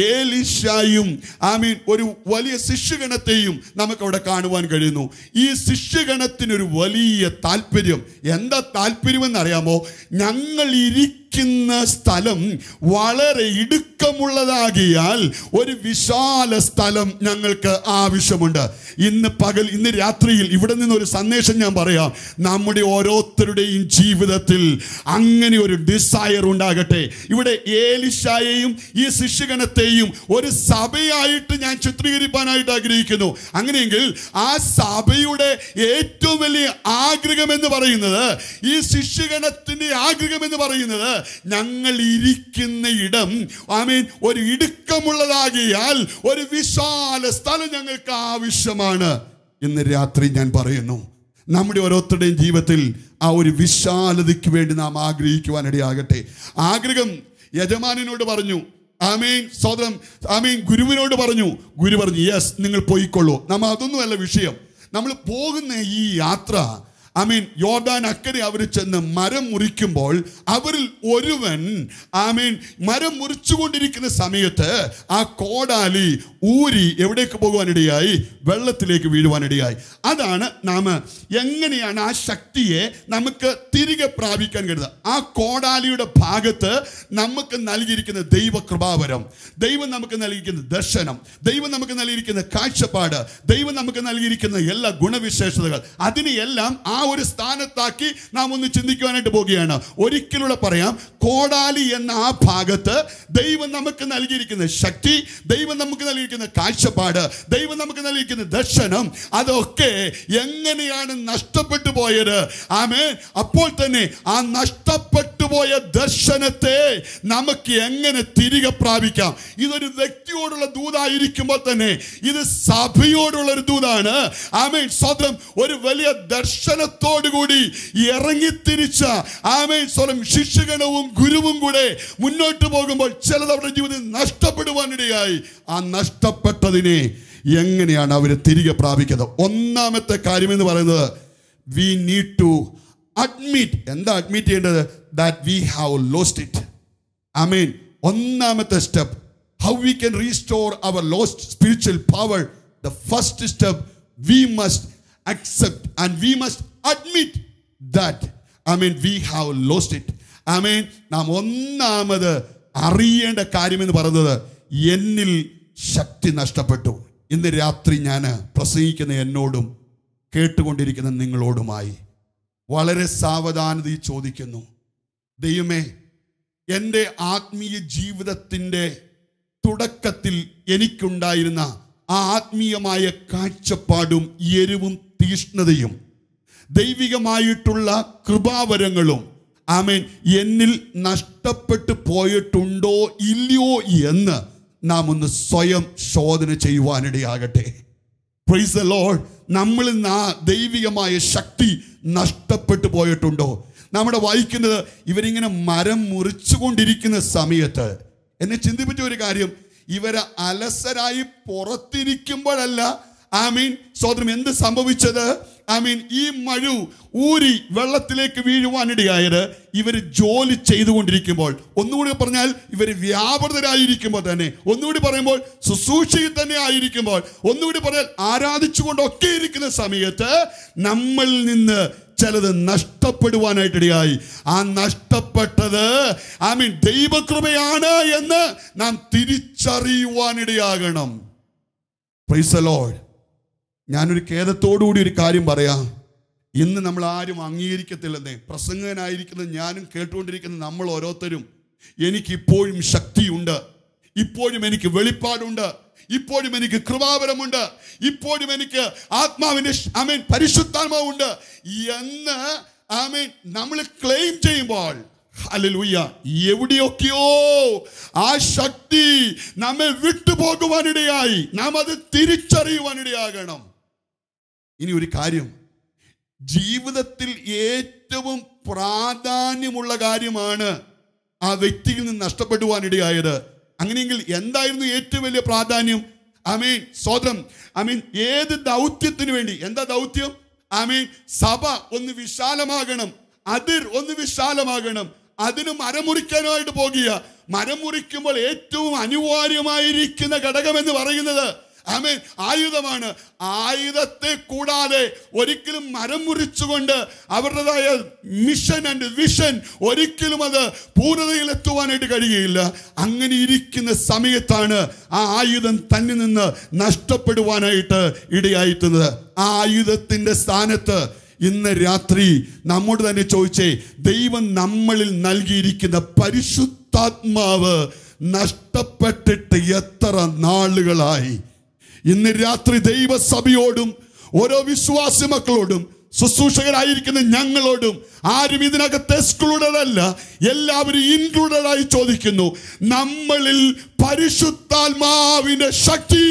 ഏലിഷായും ഐ മീൻ ഒരു വലിയ ശിഷ്യഗണത്തെയും നമുക്ക് അവിടെ കാണുവാൻ കഴിയുന്നു ഈ ശിഷ്യഗണത്തിനൊരു വലിയ താല്പര്യം എന്താ താല്പര്യമെന്ന് അറിയാമോ ഞങ്ങൾ ഇരിക്കുന്ന സ്ഥലം വളരെ ഇടുക്കമുള്ളതാകിയാൽ ഒരു വിശാല സ്ഥലം ഞങ്ങൾക്ക് ആവശ്യമുണ്ട് ഇന്ന് പകൽ ഇന്ന് രാത്രിയിൽ ഇവിടെ നിന്ന് ഒരു സന്ദേശം ഞാൻ പറയാം നമ്മുടെ ഓരോരുത്തരുടെയും ജീവിതത്തിൽ അങ്ങനെ ഒരു ഡിസയർ ഉണ്ടാകട്ടെ ഇവിടെ ഏലിഷായെയും ഈ ശിഷ്യഗണത്തെയും ഒരു സഭയായിട്ട് ഞാൻ ചിത്രീകരിക്കാനായിട്ട് ആഗ്രഹിക്കുന്നു അങ്ങനെയെങ്കിൽ ആ സഭയുടെ ഏറ്റവും വലിയ ആഗ്രഹം എന്ന് പറയുന്നത് ഈ ശിഷ്യഗണത്തിന്റെ ആഗ്രഹം എന്ന് പറയുന്നത് ഞങ്ങൾ ഇരിക്കുന്ന ഇടം ഐ മീൻ ഒരു ഇടുക്കമുള്ളതാകിയാൽ ഒരു വിശാല സ്ഥലം ഞങ്ങൾക്ക് ആവശ്യമാണ് ഇന്ന് രാത്രി ഞാൻ പറയുന്നു നമ്മുടെ ഓരോരുത്തരുടെയും ജീവിതത്തിൽ ആ ഒരു വിശാലതയ്ക്ക് വേണ്ടി നാം ആഗ്രഹിക്കുവാനിടയാകട്ടെ ആഗ്രഹം യജമാനോട് പറഞ്ഞു ആമീൻ സ്വതം ആമീൻ ഗുരുവിനോട് പറഞ്ഞു ഗുരു പറഞ്ഞു യെസ് നിങ്ങൾ പോയിക്കൊള്ളൂ നമ്മൾ അതൊന്നുമല്ല വിഷയം നമ്മൾ പോകുന്ന ഈ യാത്ര ഐ മീൻ യോർദാൻ അക്കരെ അവർ ചെന്ന് മരം മുറിക്കുമ്പോൾ അവരിൽ ഒരുവൻ ഐ മീൻ മരം മുറിച്ചുകൊണ്ടിരിക്കുന്ന സമയത്ത് ആ കോടാലി ഊരി എവിടേക്ക് പോകുവാനിടയായി വെള്ളത്തിലേക്ക് വീഴുവാനിടയായി അതാണ് നാം എങ്ങനെയാണ് ആ ശക്തിയെ നമുക്ക് തിരികെ പ്രാപിക്കാൻ കഴിയുന്നത് ആ കോടാലിയുടെ ഭാഗത്ത് നമുക്ക് നൽകിയിരിക്കുന്ന ദൈവകൃപാവരം ദൈവം നമുക്ക് നൽകിയിരിക്കുന്ന ദർശനം ദൈവം നമുക്ക് നൽകിയിരിക്കുന്ന കാഴ്ചപ്പാട് ദൈവം നമുക്ക് നൽകിയിരിക്കുന്ന എല്ലാ ഗുണവിശേഷതകൾ അതിനെയെല്ലാം ആ ഒരു സ്ഥാനത്താക്കി നാം ഒന്ന് ചിന്തിക്കുവാനായിട്ട് പോവുകയാണ് ഒരിക്കലൂടെ പറയാം കോടാലി എന്ന ആ ഭാഗത്ത് ദൈവം നമുക്ക് നൽകിയിരിക്കുന്ന ശക്തി ദൈവം നമുക്ക് നൽകിയിരിക്കുന്ന കാഴ്ചപ്പാട് ദൈവം നമുക്ക് നൽകിയിരിക്കുന്ന ദർശനം അതൊക്കെ എങ്ങനെയാണ് നഷ്ടപ്പെട്ടു പോയത് ആമേ അപ്പോൾ തന്നെ ആ നഷ്ടപ്പെട്ടു പോയ ദർശനത്തെ നമുക്ക് എങ്ങനെ തിരികെ പ്രാപിക്കാം ഇതൊരു വ്യക്തിയോടുള്ള ദൂതായിരിക്കുമ്പോൾ തന്നെ ഇത് സഭയോടുള്ള ഒരു ദൂതാണ് ആമേൻ സ്വതം ഒരു വലിയ ദർശനത്തോടുകൂടി ഇറങ്ങിത്തിരിച്ച ആമേൻ സ്വലം ശിഷ്യഗണവും ഗുരുവും കൂടെ മുന്നോട്ട് പോകുമ്പോൾ ചിലത് അവരുടെ ജീവിതത്തിൽ നഷ്ടപ്പെടുവാനിടയായി ആ നഷ്ടപ്പെട്ടതിനെ എങ്ങനെയാണ് അവർ തിരികെ പ്രാപിക്കുന്നത് ഒന്നാമത്തെ കാര്യം എന്ന് പറയുന്നത് വി നീഡ് ടു അഡ്മിറ്റ് എന്താ അഡ്മിറ്റ് ചെയ്യേണ്ടത് that we have lost it I mean ഒന്നാമത്തെ step how we can restore our lost spiritual power the first step we must accept and we must admit that I mean we have lost it I mean നാം ഒന്നാമത് അറിയേണ്ട കാര്യമെന്ന് പറയുന്നത് എന്നിൽ ശക്തി നഷ്ടപ്പെട്ടു ഇന്ന് രാത്രി ഞാൻ പ്രസംഗിക്കുന്ന എന്നോടും കേട്ടുകൊണ്ടിരിക്കുന്ന നിങ്ങളോടുമായി വളരെ സാവധാനത ചോദിക്കുന്നു ദൈവമേ എൻ്റെ ആത്മീയ ജീവിതത്തിൻ്റെ തുടക്കത്തിൽ എനിക്കുണ്ടായിരുന്ന ആ ആത്മീയമായ കാഴ്ചപ്പാടും എരിവും തീഷ്ണതയും ദൈവികമായിട്ടുള്ള കൃപാവരങ്ങളും ആമേൻ എന്നിൽ നഷ്ടപ്പെട്ടു പോയിട്ടുണ്ടോ ഇല്ലയോ എന്ന് നാം ഒന്ന് സ്വയം ശോധന ചെയ്യുവാനിടയാകട്ടെ പ്രൈസ് ദ ലോർഡ് നമ്മളിൽ നിന്ന് ആ ദൈവികമായ ശക്തി നഷ്ടപ്പെട്ടു പോയിട്ടുണ്ടോ നമ്മുടെ വായിക്കുന്നത് ഇവരിങ്ങനെ മരം മുറിച്ചുകൊണ്ടിരിക്കുന്ന സമയത്ത് എന്നെ ചിന്തിപ്പിച്ച ഒരു കാര്യം ഇവര് അലസരായി പുറത്തിരിക്കുമ്പോഴല്ല ആമീൻ സോദരം എന്ത് സംഭവിച്ചത് ആമീൻ ഈ മഴു ഊരി വെള്ളത്തിലേക്ക് വീഴുവാനിടയായത് ഇവർ ജോലി ചെയ്തുകൊണ്ടിരിക്കുമ്പോൾ ഒന്നുകൂടി പറഞ്ഞാൽ ഇവർ വ്യാപൃതരായിരിക്കുമ്പോൾ തന്നെ ഒന്നുകൂടി പറയുമ്പോൾ ശുശ്രൂഷയിൽ തന്നെ ആയിരിക്കുമ്പോൾ ഒന്നുകൂടി പറഞ്ഞാൽ ആരാധിച്ചുകൊണ്ടൊക്കെ ഇരിക്കുന്ന സമയത്ത് നമ്മളിൽ നിന്ന് ചിലത് നഷ്ടപ്പെടുവാനായിട്ടിടയായി ആ നഷ്ടപ്പെട്ടത് ഐ മീൻ ദൈവകൃപയാണ് എന്ന് നാം തിരിച്ചറിയുവാനിടയാകണം പ്രൈസ് ലോഡ് ഞാനൊരു ഖേദത്തോടുകൂടി ഒരു കാര്യം പറയാം ഇന്ന് നമ്മൾ ആരും അംഗീകരിക്കത്തില്ലെന്നേ പ്രസംഗനായിരിക്കുന്ന ഞാനും കേട്ടുകൊണ്ടിരിക്കുന്ന നമ്മൾ ഓരോരുത്തരും എനിക്ക് ഇപ്പോഴും ശക്തിയുണ്ട് ഇപ്പോഴും എനിക്ക് വെളിപ്പാടുണ്ട് ഇപ്പോഴും എനിക്ക് കൃപാവരമുണ്ട് ഇപ്പോഴും എനിക്ക് ആത്മാവിന്റെ ആമേൻ പരിശുദ്ധാത്മാവുണ്ട് എന്ന് ആമേൻ നമ്മൾ ക്ലെയിം ചെയ്യുമ്പോൾ ഹല്ലേലൂയ എവിടെയൊക്കെയോ ആ ശക്തി നമ്മെ വിട്ടുപോകുവാനിടയായി നാം അത് തിരിച്ചറിയുവാനിടയാകണം ഇനി ഒരു കാര്യം ജീവിതത്തിൽ ഏറ്റവും പ്രാധാന്യമുള്ള കാര്യമാണ് ആ വ്യക്തിയിൽ നിന്ന് നഷ്ടപ്പെടുവാനിടയായത് അങ്ങനെയെങ്കിൽ എന്തായിരുന്നു ഏറ്റവും വലിയ പ്രാധാന്യം അമീൻ സ്വതം അമീൻ ഏത് ദൗത്യത്തിന് വേണ്ടി എന്താ ദൗത്യം അമീൻ സഭ ഒന്ന് വിശാലമാകണം അതിർ ഒന്ന് വിശാലമാകണം അതിന് മരം മുറിക്കാനായിട്ട് പോകുക മരം മുറിക്കുമ്പോൾ ഏറ്റവും അനിവാര്യമായിരിക്കുന്ന ഘടകം എന്ന് പറയുന്നത് ആമേൻ ആയുധമാണ് ആയുധത്തെ കൂടാതെ ഒരിക്കലും മരം മുറിച്ചുകൊണ്ട് അവരുടേതായ മിഷൻ ആൻഡ് വിഷൻ ഒരിക്കലും അത് പൂർണ്ണതയിൽ എത്തുവാനായിട്ട് കഴിയുകയില്ല അങ്ങനെ ഇരിക്കുന്ന സമയത്താണ് ആ ആയുധം തന്നിൽ നിന്ന് നഷ്ടപ്പെടുവാനായിട്ട് ഇടയായിട്ടുന്നത് ആ ആയുധത്തിന്റെ സ്ഥാനത്ത് ഇന്ന് രാത്രി നമ്മോട് തന്നെ ചോദിച്ചേ ദൈവം നമ്മളിൽ നൽകിയിരിക്കുന്ന പരിശുദ്ധാത്മാവ് നഷ്ടപ്പെട്ടിട്ട് എത്ര നാളുകളായി ഇന്ന് രാത്രി ദൈവസഭയോടും ഓരോ വിശ്വാസി മക്കളോടും ശുശ്രൂഷകരായിരിക്കുന്ന ഞങ്ങളോടും ആരും ഇതിനകത്ത് എക്സ്ക്ലൂഡഡ് അല്ല എല്ലാവരും ഇൻക്ലൂഡഡ് ആയി ചോദിക്കുന്നു നമ്മളിൽ പരിശുദ്ധാത്മാവിന്റെ ശക്തി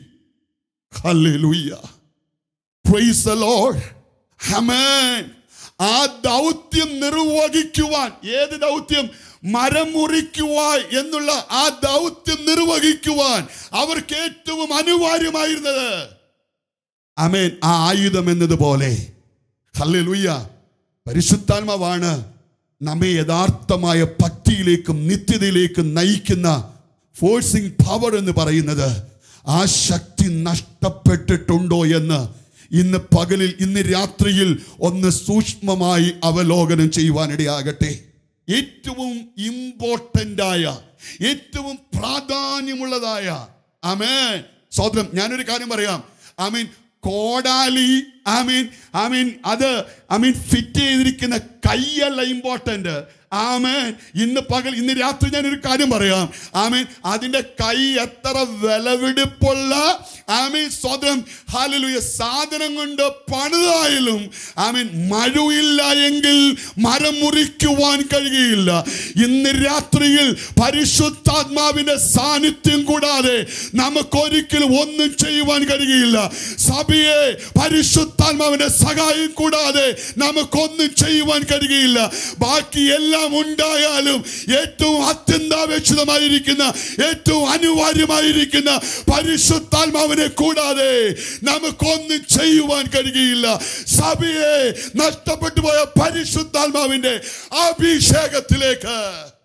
ഹല്ലേലൂയ പ്രൈസ് ദ ലോർഡ് ആമേൻ ആ ദൗത്യം നിർവഹിക്കുവാൻ ഏത് ദൗത്യം മരം മുറിക്കുവാൻ എന്നുള്ള ആ ദൗത്യം നിർവഹിക്കുവാൻ അവർക്ക് ഏറ്റവും അനിവാര്യമായിരുന്നത് അമേൻ ആ ആയുധം എന്നതുപോലെ ഹല്ലേലൂയ പരിശുദ്ധാത്മാവാണ് നമ്മെ യഥാർത്ഥമായ ഭക്തിയിലേക്കും നിത്യതയിലേക്കും നയിക്കുന്ന ഫോഴ്സിങ് പവർ എന്ന് പറയുന്നത് ആ ശക്തി നഷ്ടപ്പെട്ടിട്ടുണ്ടോ എന്ന് ഇന്ന് പകലിൽ ഇന്ന് രാത്രിയിൽ ഒന്ന് സൂക്ഷ്മമായി അവലോകനം ചെയ്യുവാനിടയാകട്ടെ ഏറ്റവും ഇമ്പോർട്ടൻ്റ് ആയ ഏറ്റവും പ്രാധാന്യമുള്ളതായ അമേൻ സോദരം ഞാനൊരു കാര്യം പറയാം ഐ മീൻ കോടാലി ഐ മീൻ ഐ മീൻ അത് ഐ മീൻ ഫിറ്റ് ചെയ്തിരിക്കുന്ന കൈയല്ല ഇമ്പോർട്ടൻ്റ് ആമേൻ ഇന്ന് പകൽ ഇന്ന് രാത്രി ഞാനൊരു കാര്യം പറയാം ആമേൻ അതിന്റെ കൈ എത്ര വിലപിടിപ്പുള്ള ആമീൻ സ്വതം ഹാലലുയ സാധനം കൊണ്ട് പണിതായാലും ആമീൻ മഴയില്ല എങ്കിൽ മരം മുറിക്കുവാൻ കഴിയുകയില്ല ഇന്ന് രാത്രിയിൽ പരിശുദ്ധാത്മാവിന്റെ സാന്നിധ്യം കൂടാതെ നമുക്കൊരിക്കലും ഒന്നും ചെയ്യുവാൻ കഴിയുകയില്ല സഭയെ പരിശുദ്ധാത്മാവിന്റെ സഹായം കൂടാതെ നമുക്കൊന്നും ചെയ്യുവാൻ കഴിയുകയില്ല ബാക്കി എല്ലാം ഉണ്ടായാലും ഏറ്റവും അത്യന്താപേക്ഷിതമായിരിക്കുന്ന ഏറ്റവും അനിവാര്യമായിരിക്കുന്ന പരിശുദ്ധാത്മാവിനെ കൂടാതെ നമുക്കൊന്നും ചെയ്യുവാൻ കഴിയുകയില്ല സഭയെ നഷ്ടപ്പെട്ടു പോയ പരിശുദ്ധാത്മാവിന്റെ അഭിഷേകത്തിലേക്ക്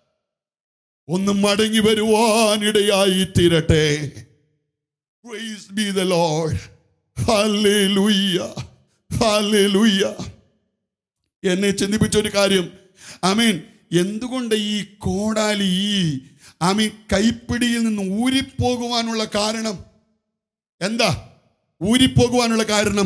ഒന്ന് മടങ്ങി വരുവാനിടയായി തീരട്ടെ Praise be the Lord. Hallelujah. Hallelujah. എന്നെ ചിന്തിപ്പിച്ച ഒരു കാര്യം അമീൻ എന്തുകൊണ്ട് ഈ കോടാലി ഈ അമീൻ കൈപ്പിടിയിൽ നിന്ന് ഊരിപ്പോകുവാനുള്ള കാരണം എന്താ ഊരിപ്പോകുവാനുള്ള കാരണം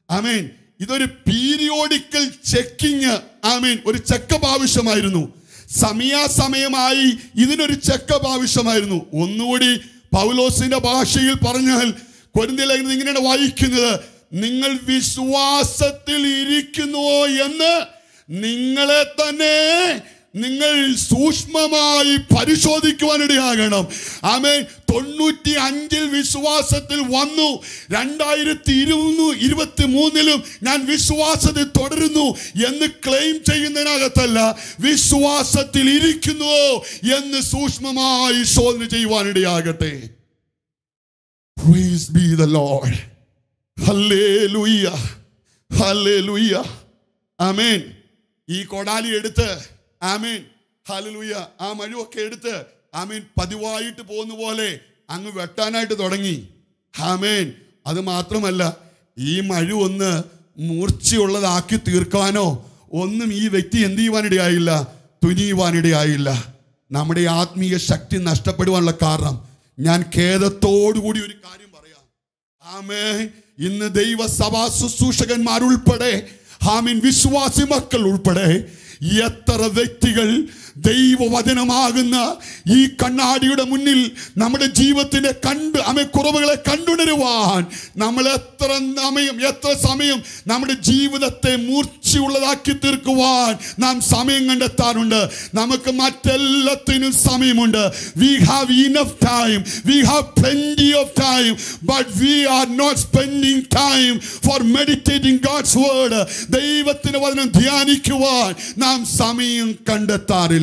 അമീൻ ഇതൊരു പീരിയോഡിക്കൽ ചെക്കിങ് ആമീൻ ഒരു ചെക്കപ്പ് ആവശ്യമായിരുന്നു സമയാസമയമായി ഇതിനൊരു ചെക്കപ്പ് ആവശ്യമായിരുന്നു ഒന്നുകൂടി പൗലോസിന്റെ ഭാഷയിൽ പറഞ്ഞാൽ കൊരിന്ത്യ ലേഖനം ഇങ്ങനെയാണ് വായിക്കുന്നത് നിങ്ങൾ വിശ്വാസത്തിൽ ഇരിക്കുന്നുവോ എന്ന് നിങ്ങളെ തന്നെ നിങ്ങൾ സൂക്ഷ്മമായി പരിശോധിക്കുവാനിടയാകണം ആമേ തൊണ്ണൂറ്റി അഞ്ചിൽ വിശ്വാസത്തിൽ വന്നു രണ്ടായിരത്തി ഇരുന്നു ഇരുപത്തി മൂന്നിലും ഞാൻ വിശ്വാസത്തിൽ തുടരുന്നു എന്ന് ക്ലെയിം ചെയ്യുന്നതിനകത്തല്ല വിശ്വാസത്തിൽ ഇരിക്കുന്നുവോ എന്ന് സൂക്ഷ്മമായി ശോധന ചെയ്യുവാനിടയാകട്ടെ Praise be the Lord. Hallelujah. Hallelujah. Amen. ഈ കൊടാലി എടുത്ത് ആമേൻ ഹല്ലേലൂയ ആ മഴുവൊക്കെ എടുത്ത് ആമേൻ പതിവായിട്ട് പോകുന്ന പോലെ അങ്ങ് വെട്ടാനായിട്ട് തുടങ്ങി ആമേൻ അത് മാത്രമല്ല ഈ മഴു ഒന്ന് മൂർച്ചയുള്ളതാക്കി തീർക്കാനോ ഒന്നും ഈ വ്യക്തി എന്ത് ചെയ്യുവാനിടയായില്ല തുനിയുവാനിടയായില്ല നമ്മുടെ ആത്മീയ ശക്തി നഷ്ടപ്പെടുവാനുള്ള കാരണം ഞാൻ ഖേദത്തോടുകൂടി ഒരു കാര്യം പറയാം ആമേ ഇന്ന് ദൈവസഭാ ശുശ്രൂഷകന്മാർ ഉൾപ്പെടെ ഹാമിൻ വിശ്വാസി മക്കൾ ഉൾപ്പെടെ എത്ര വ്യക്തികൾ ദൈവവചനമാകുന്ന ഈ കണ്ണാടിയുടെ മുന്നിൽ നമ്മുടെ ജീവിതത്തിന്റെ കണ്ട് അമേ കുറവുകളെ കണ്ടുണരുവാൻ നമ്മൾ എത്ര സമയം എത്ര സമയം നമ്മുടെ ജീവിതത്തെ മൂർച്ചയുള്ളതാക്കി തീർക്കുവാൻ നാം സമയം കണ്ടെത്താറുണ്ട് നമുക്ക് മറ്റെല്ലാത്തിനും സമയമുണ്ട് we have enough time we have plenty of time but we are not spending time for meditating God's word ദൈവത്തിന്റെ വചനം ധ്യാനിക്കുവാൻ നാം സമയം കണ്ടെത്താറില്ല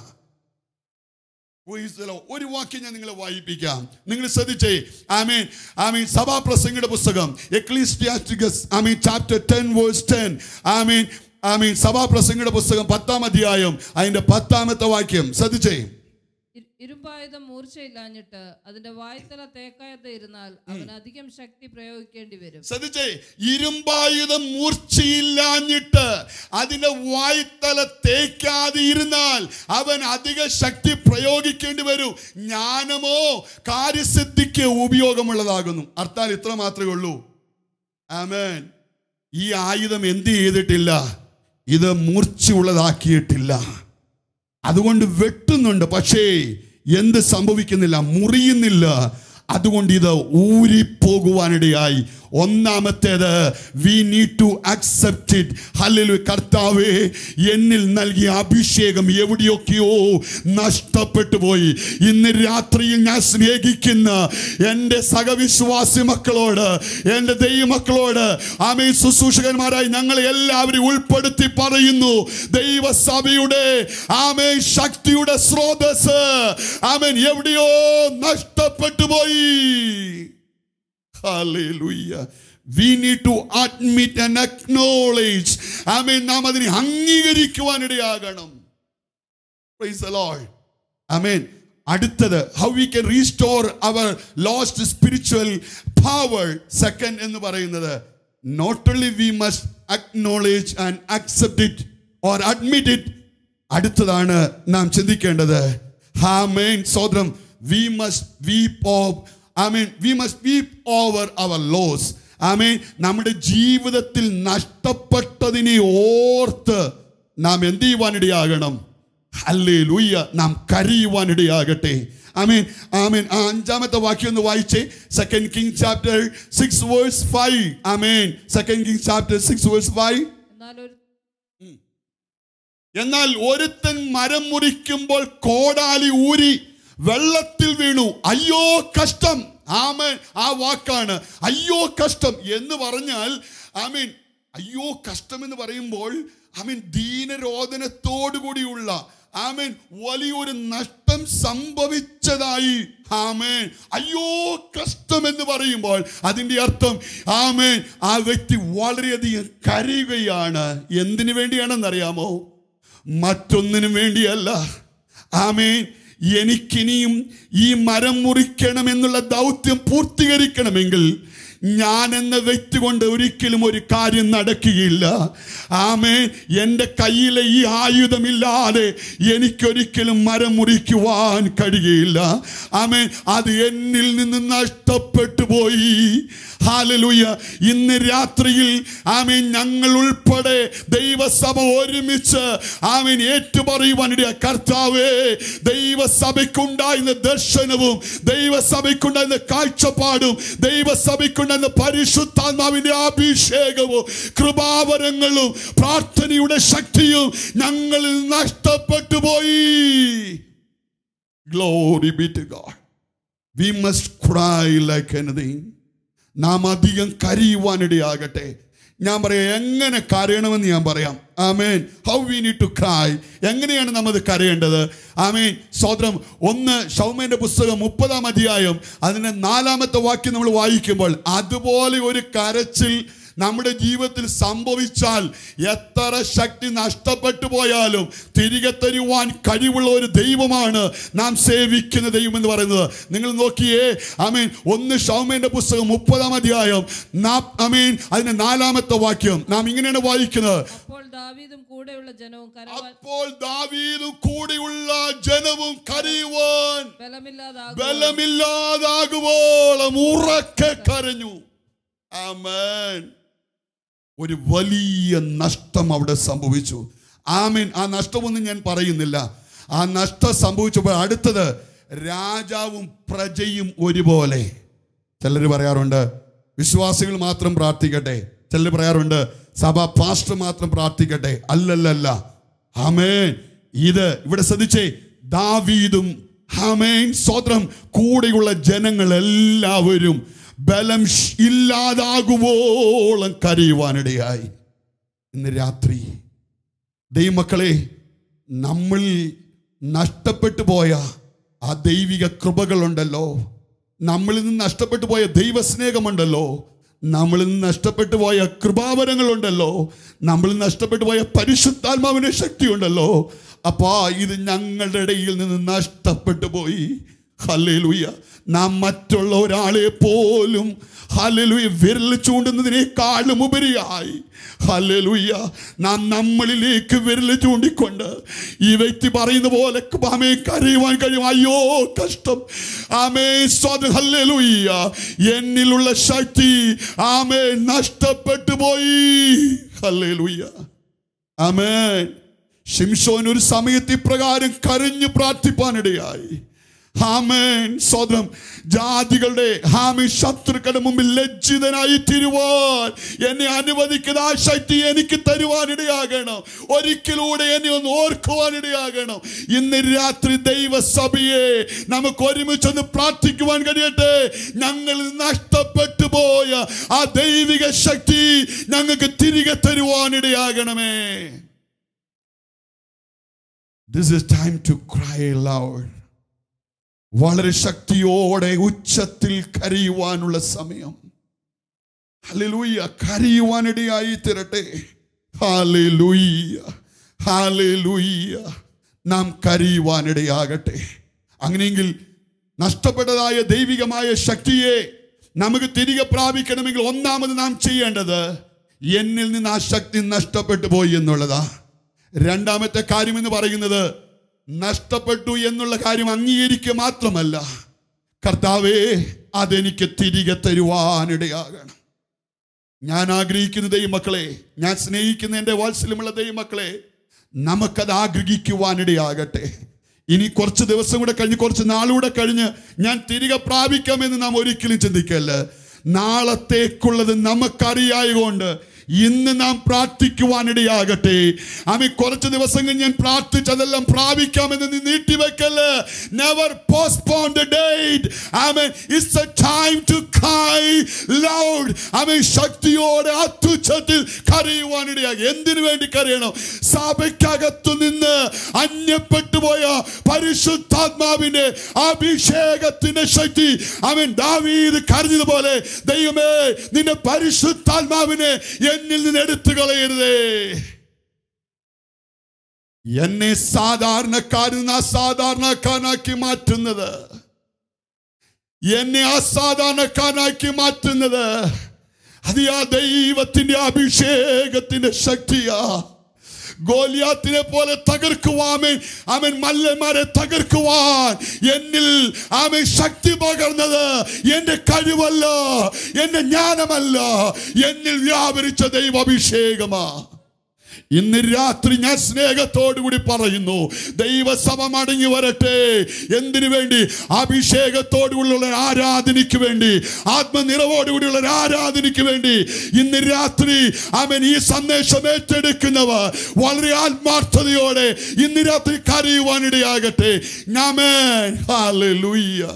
Praise the Lord. ഒരു വാക്യം ഞാൻ നിങ്ങളെ വായിപ്പിക്കാം നിങ്ങൾ ശ്രദ്ധിച്ചേ ആമീൻ ആമീൻ സഭാപ്രസംഗയുടെ പുസ്തകം എക്ലീസ്റ്റിയാസ്റ്റിക്കസ് ആമീൻ ചാപ്റ്റർ ടെൻ വേഴ്സ് ടെൻ ആമീൻ ആമീൻ സഭാപ്രസംഗയുടെ പുസ്തകം പത്താം അധ്യായം അതിന്റെ പത്താമത്തെ വാക്യം ശ്രദ്ധിച്ചേ ഇരു- ഇരുമ്പായുധം മൂർച്ചയില്ലാഞ്ഞിട്ട് അതിന്റെ വായ്ത്തല തേക്കാതെ ഇരുന്നാൽ അവൻ അധികം ശക്തി പ്രയോഗിക്കേണ്ടി വരും ശ്രദ്ധിച്ചേ ഇരുമ്പായുധം മൂർച്ചയില്ലാഞ്ഞിട്ട് അതിന്റെ വായ്ത്തല തേക്കാതെ ഇരുന്നാൽ അവൻ അധിക ശക്തി പ്രയോഗിക്കേണ്ടി വരും ജ്ഞാനമോ കാര്യസിദ്ധിക്ക് ഉപയോഗമുള്ളതാകുന്നു അർത്ഥാൽ ഇത്ര മാത്രമേ ഉള്ളൂ ആമേൻ ഈ ആയുധം എന്ത് ചെയ്തിട്ടില്ല ഇത് മൂർച്ചയുള്ളതാക്കിയിട്ടില്ല അതുകൊണ്ട് വെട്ടുന്നുണ്ട് പക്ഷേ എന്ത് സംഭവിക്കുന്നില്ല മുറിയുന്നില്ല അതുകൊണ്ട് ഇത് ഊരിപ്പോകുവാനിടയായി ഒന്നാമത്തേത് we need to accept it ഹല്ലേലൂയ കർത്താവേ എന്നിൽ നൽകിയ അഭിഷേകം എവിടെയൊക്കെയോ നഷ്ടപ്പെട്ടു പോയി ഇന്ന് രാത്രിയിൽ ഞാൻ സ്നേഹിക്കുന്ന എൻ്റെ സഹവിശ്വാസി മക്കളോട് എൻ്റെ ദൈവമക്കളോട് ആമേ ശുശ്രൂഷകന്മാരായി ഞങ്ങളെ എല്ലാവരും ഉൾപ്പെടുത്തി പറയുന്നു ദൈവസഭയുടെ ആമേ ശക്തിയുടെ സ്രോതസ് ആമേൻ എവിടെയോ നഷ്ടപ്പെട്ടു പോയി Hallelujah. We need to admit and acknowledge. ആമേൻ നാം അതിനെ അംഗീകരിക്കുവാനിടയാകണം Praise the Lord. Amen. അടുത്തത് how we can restore our lost spiritual power second എന്ന് പറയുന്നത് not only we must acknowledge and accept it or admit it അടുത്തതാണ് നാം ചിന്തിക്കേണ്ടത് ഹാമേൻ സോദരം we must weep of I mean we must weep over our loss I mean നമ്മുടെ ജീവിതത്തിൽ നഷ്ടപ്പെട്ടതിനെ ഓർത്ത് നാം എന്ത് ചെയ്യുവാനിടയാകണം അല്ലേ ലൂയ്യ നാം കരയുവാനിടയാകട്ടെ ആമേൻ ആമേൻ ആ അഞ്ചാമത്തെ വാക്യം ഒന്ന് വായിച്ചേ second king chapter six verse five amen second king chapter six verse five എന്നാൽ ഒരു എന്നാൽ ഒരുത്തൻ മരം മുറിക്കുമ്പോൾ കോടാലി ഊരി വെള്ളത്തിൽ വീണു അയ്യോ കഷ്ടം ആമേൻ ആ വാക്കാണ് അയ്യോ കഷ്ടം എന്ന് പറഞ്ഞാൽ ആമീൻ അയ്യോ കഷ്ടം എന്ന് പറയുമ്പോൾ ആമീൻ ദീനരോധനത്തോടു കൂടിയുള്ള ആമേൻ വലിയൊരു നഷ്ടം സംഭവിച്ചതായി ആമേൻ അയ്യോ കഷ്ടം എന്ന് പറയുമ്പോൾ അതിന്റെ അർത്ഥം ആമേൻ ആ വ്യക്തി വളരെയധികം കരയുകയാണ് എന്തിനു വേണ്ടിയാണെന്നറിയാമോ മറ്റൊന്നിനും വേണ്ടിയല്ല ആമേൻ എനിക്കിനിയും ഈ മരം മുറിക്കണമെന്നുള്ള ദൗത്യം പൂർത്തീകരിക്കണമെങ്കിൽ ഞാൻ എന്ന വ്യക്തി കൊണ്ട് ഒരിക്കലും ഒരു കാര്യം നടക്കുകയില്ല ആമേൻ എൻ്റെ കയ്യിലെ ഈ ആയുധമില്ലാതെ എനിക്കൊരിക്കലും മരം മുറിക്കുവാൻ കഴിയുകയില്ല ആമേൻ അത് എന്നിൽ നിന്ന് നഷ്ടപ്പെട്ടു പോയി ഹാലലുയ ഇന്ന് രാത്രിയിൽ ആമീൻ ഞങ്ങൾ ഉൾപ്പെടെ ദൈവസഭ ഒരുമിച്ച് ആമീൻ ഏറ്റുപറയുവാനിടയ കർത്താവേ ദൈവസഭയ്ക്കുണ്ടായിരുന്ന ദർശനവും ദൈവസഭയ്ക്കുണ്ടായിരുന്ന കാഴ്ചപ്പാടും ദൈവസഭയ്ക്കുണ്ടായിരുന്ന പരിശുദ്ധാത്മാവിന്റെ അഭിഷേകവും കൃപാവരങ്ങളും പ്രാർത്ഥനയുടെ ശക്തിയും ഞങ്ങളിൽ നഷ്ടപ്പെട്ടു പോയി glory be to God we must cry like anything നാം അധികം കരയുവാനിടയാകട്ടെ ഞാൻ പറയാം എങ്ങനെ കരയണമെന്ന് ഞാൻ പറയാം ആമേൻ how we need to cry എങ്ങനെയാണ് നമ്മൾ ഇത് കരയേണ്ടത് ആമേൻ സ്വതന്ത്രം ഒന്ന് ഷൗമേന്റെ പുസ്തകം മുപ്പതാം അധ്യായം അതിന്റെ നാലാമത്തെ വാക്യം നമ്മൾ വായിക്കുമ്പോൾ അതുപോലെ ഒരു കരച്ചിൽ നമ്മുടെ ജീവിതത്തിൽ സംഭവിച്ചാൽ എത്ര ശക്തി നഷ്ടപ്പെട്ടു പോയാലും തിരികെ തരുവാൻ കഴിവുള്ള ഒരു ദൈവമാണ് നാം സേവിക്കുന്ന ദൈവം എന്ന് പറയുന്നത് നിങ്ങൾ നോക്കിയേ അമീൻ ഒന്ന് ഷൗമേന്റെ പുസ്തകം മുപ്പതാം അധ്യായം നാം അമീൻ അതിന്റെ നാലാമത്തെ വാക്യം നാം ഇങ്ങനെയാണ് വായിക്കുന്നത് അപ്പോൾ ദാവീദും കൂടെയുള്ള ജനവും കരവാൻ അപ്പോൾ ദാവീദും കൂടിയുള്ള ജനവും കരയുവാൻ ബലമില്ലാതാകും ബലമില്ലാതാകുവോളം ഉറക്കെ കരഞ്ഞു ആമേൻ ഒരു വലിയ നഷ്ടം അവിടെ സംഭവിച്ചു ആമേൻ ആ നഷ്ടമൊന്നും ഞാൻ പറയുന്നില്ല ആ നഷ്ടം സംഭവിച്ചപ്പോൾ അടുത്തത് രാജാവും പ്രജയും ഒരുപോലെ ചിലർ പറയാറുണ്ട് വിശ്വാസികൾ മാത്രം പ്രാർത്ഥിക്കട്ടെ ചിലർ പറയാറുണ്ട് സഭ പാസ്റ്റർ മാത്രം പ്രാർത്ഥിക്കട്ടെ അല്ലല്ലല്ല ആമേൻ ഇത് ഇവിടെ ശ്രദ്ധിച്ചേ ദാവീദും ആമേൻ സ്വത്രം കൂടെയുള്ള ജനങ്ങൾ എല്ലാവരും ബലം ഷ് ഇല്ലാതാകുവോളം കരയുവാനിടയായി ഇന്ന് രാത്രി ദൈവമക്കളെ നമ്മൾ നഷ്ടപ്പെട്ടു പോയ ആ ദൈവിക കൃപകളുണ്ടല്ലോ നമ്മളിൽ നിന്ന് നഷ്ടപ്പെട്ടു പോയ ദൈവസ്നേഹമുണ്ടല്ലോ നമ്മളിൽ നിന്ന് നഷ്ടപ്പെട്ടു പോയ കൃപാവരങ്ങളുണ്ടല്ലോ നമ്മളിൽ നഷ്ടപ്പെട്ടു പോയ പരിശുദ്ധാത്മാവിന്റെ ശക്തിയുണ്ടല്ലോ അപ്പാ ഇത് ഞങ്ങളുടെ ഇടയിൽ നിന്ന് നഷ്ടപ്പെട്ടു പോയി ഹല്ലേലൂയ നാം മറ്റുള്ള ഒരാളെ പോലും ഹല്ലേലൂയ വിരൽ ചൂണ്ടുന്നതിനേക്കാളും ഉപരിയായി ഹല്ലേലൂയ നാം നമ്മളിലേക്ക് വിരൽ ചൂണ്ടിക്കൊണ്ട് ഈ വ്യക്തി പറയുന്ന പോലെ ആമേ കരയുവാൻ കഴിയും അയ്യോ കഷ്ടം ആമേ സ്വാത ഹല്ലേലൂയ എന്നിലുള്ള ശക്തി ആമേ നഷ്ടപ്പെട്ടു പോയി ഹല്ലേലൂയ ആമേൻ ശിംഷോൻ ഒരു സമയത്ത് ഇപ്രകാരം കരഞ്ഞു പ്രാർത്ഥിപ്പാനിടയായി ഹാമേൻ സ്വതം ജാതികളുടെ ഹാമി ശത്രുക്കളുടെ മുമ്പിൽ ലജ്ജിതനായി തിരുവാൻ എന്നെ അനുവദിക്കുന്ന ആ ശക്തി എനിക്ക് തരുവാനിടയാകണം ഒരിക്കലൂടെ എന്നെ ഒന്ന് ഓർക്കുവാനിടയാകണം ഇന്ന് രാത്രി ദൈവസഭയെ നമുക്ക് ഒരുമിച്ചൊന്ന് പ്രാർത്ഥിക്കുവാൻ കഴിയട്ടെ ഞങ്ങൾ നഷ്ടപ്പെട്ടു പോയ ആ ദൈവിക ശക്തി ഞങ്ങൾക്ക് തിരികെ തരുവാനിടയാകണമേ this is time to cry loud വളരെ ശക്തിയോടെ ഉച്ചത്തിൽ കരയുവാനുള്ള സമയം ഹല്ലേലൂയ കരയുവാനിടയായി തീരട്ടെ ഹാലൂയ്യ ഹാലൂയ്യ നാം കരയുവാനിടയാകട്ടെ അങ്ങനെയെങ്കിൽ നഷ്ടപ്പെട്ടതായ ദൈവികമായ ശക്തിയെ നമുക്ക് തിരികെ പ്രാപിക്കണമെങ്കിൽ ഒന്നാമത് നാം ചെയ്യേണ്ടത് എന്നിൽ നിന്ന് ആ ശക്തി നഷ്ടപ്പെട്ടു പോയി എന്നുള്ളതാ രണ്ടാമത്തെ കാര്യം എന്ന് പറയുന്നത് നഷ്ടപ്പെട്ടു എന്നുള്ള കാര്യം അംഗീകരിക്കുക മാത്രമല്ല കർത്താവേ അതെനിക്ക് തിരികെ തരുവാനിടയാകണം ഞാൻ ആഗ്രഹിക്കുന്ന ദൈവമക്കളെ ഞാൻ സ്നേഹിക്കുന്ന എൻ്റെ വാത്സല്യമുള്ള ദൈവമക്കളെ നമുക്കത് ആഗ്രഹിക്കുവാനിടയാകട്ടെ ഇനി കുറച്ച് ദിവസം കൂടെ കഴിഞ്ഞ് കുറച്ച് നാളുകൂടെ കഴിഞ്ഞ് ഞാൻ തിരികെ പ്രാപിക്കാമെന്ന് നാം ഒരിക്കലും ചിന്തിക്കല്ല നാളത്തേക്കുള്ളത് നമുക്കറിയായതുകൊണ്ട് ഇന്ന് നാം പ്രാർത്ഥിക്കുവാനിടയാകട്ടെ ആമി കുറച്ച് ദിവസങ്ങൾ ഞാൻ പ്രാർത്ഥിച്ചതെല്ലാം പ്രാപിക്കാമെന്ന് നീ നീട്ടിവെക്കല് never postpone the date amen it's a time to cry loud amen ശക്തിയോടെ അത്യുച്ചത്തിൽ കരയുവാനിടയാകും എന്തിനു വേണ്ടി കരയണം സഭയ്ക്കകത്തു നിന്ന് അന്യപ്പെട്ടു പോയ പരിശുദ്ധാത്മാവിന്റെ അഭിഷേകത്തിന്റെ ശക്തി അവൻ ദാവീദ് കരഞ്ഞതുപോലെ ദൈവമേ നിന്റെ പരിശുദ്ധാത്മാവിനെ എന്നിൽ നിന്ന് എടുത്തു കളയരുതേ എന്നെ സാധാരണക്കാരിൽ നിന്ന് അസാധാരണക്കാരനാക്കി മാറ്റുന്നത് എന്നെ അസാധാരണക്കാരനാക്കി മാറ്റുന്നത് അത് ആ ദൈവത്തിന്റെ അഭിഷേകത്തിന്റെ ശക്തിയാ ഗോലിയാത്തിനെ പോലെ തകർക്കുവാമൻ അവൻ മല്ലന്മാരെ തകർക്കുവാൻ എന്നിൽ അവൻ ശക്തി പകർന്നത് എന്റെ കഴിവല്ല എന്റെ ജ്ഞാനമല്ല എന്നിൽ വ്യാപരിച്ച ദൈവ അഭിഷേകമാ ഇന്ന് രാത്രി ഞാൻ സ്നേഹത്തോടു കൂടി പറയുന്നു ദൈവസഭ മടങ്ങി വരട്ടെ എന്തിനു വേണ്ടി അഭിഷേകത്തോടുകൂടിയുള്ള ആരാധനയ്ക്ക് വേണ്ടി ആത്മനിറവോടുകൂടിയുള്ള ഒരു ആരാധനയ്ക്ക് വേണ്ടി ഇന്ന് രാത്രി അവൻ ഈ സന്ദേശം ഏറ്റെടുക്കുന്നവർ വളരെ ആത്മാർത്ഥതയോടെ ഇന്ന് രാത്രി കരയുവാനിടയാകട്ടെ ഞാമേൻ ഹാലൂയ്യ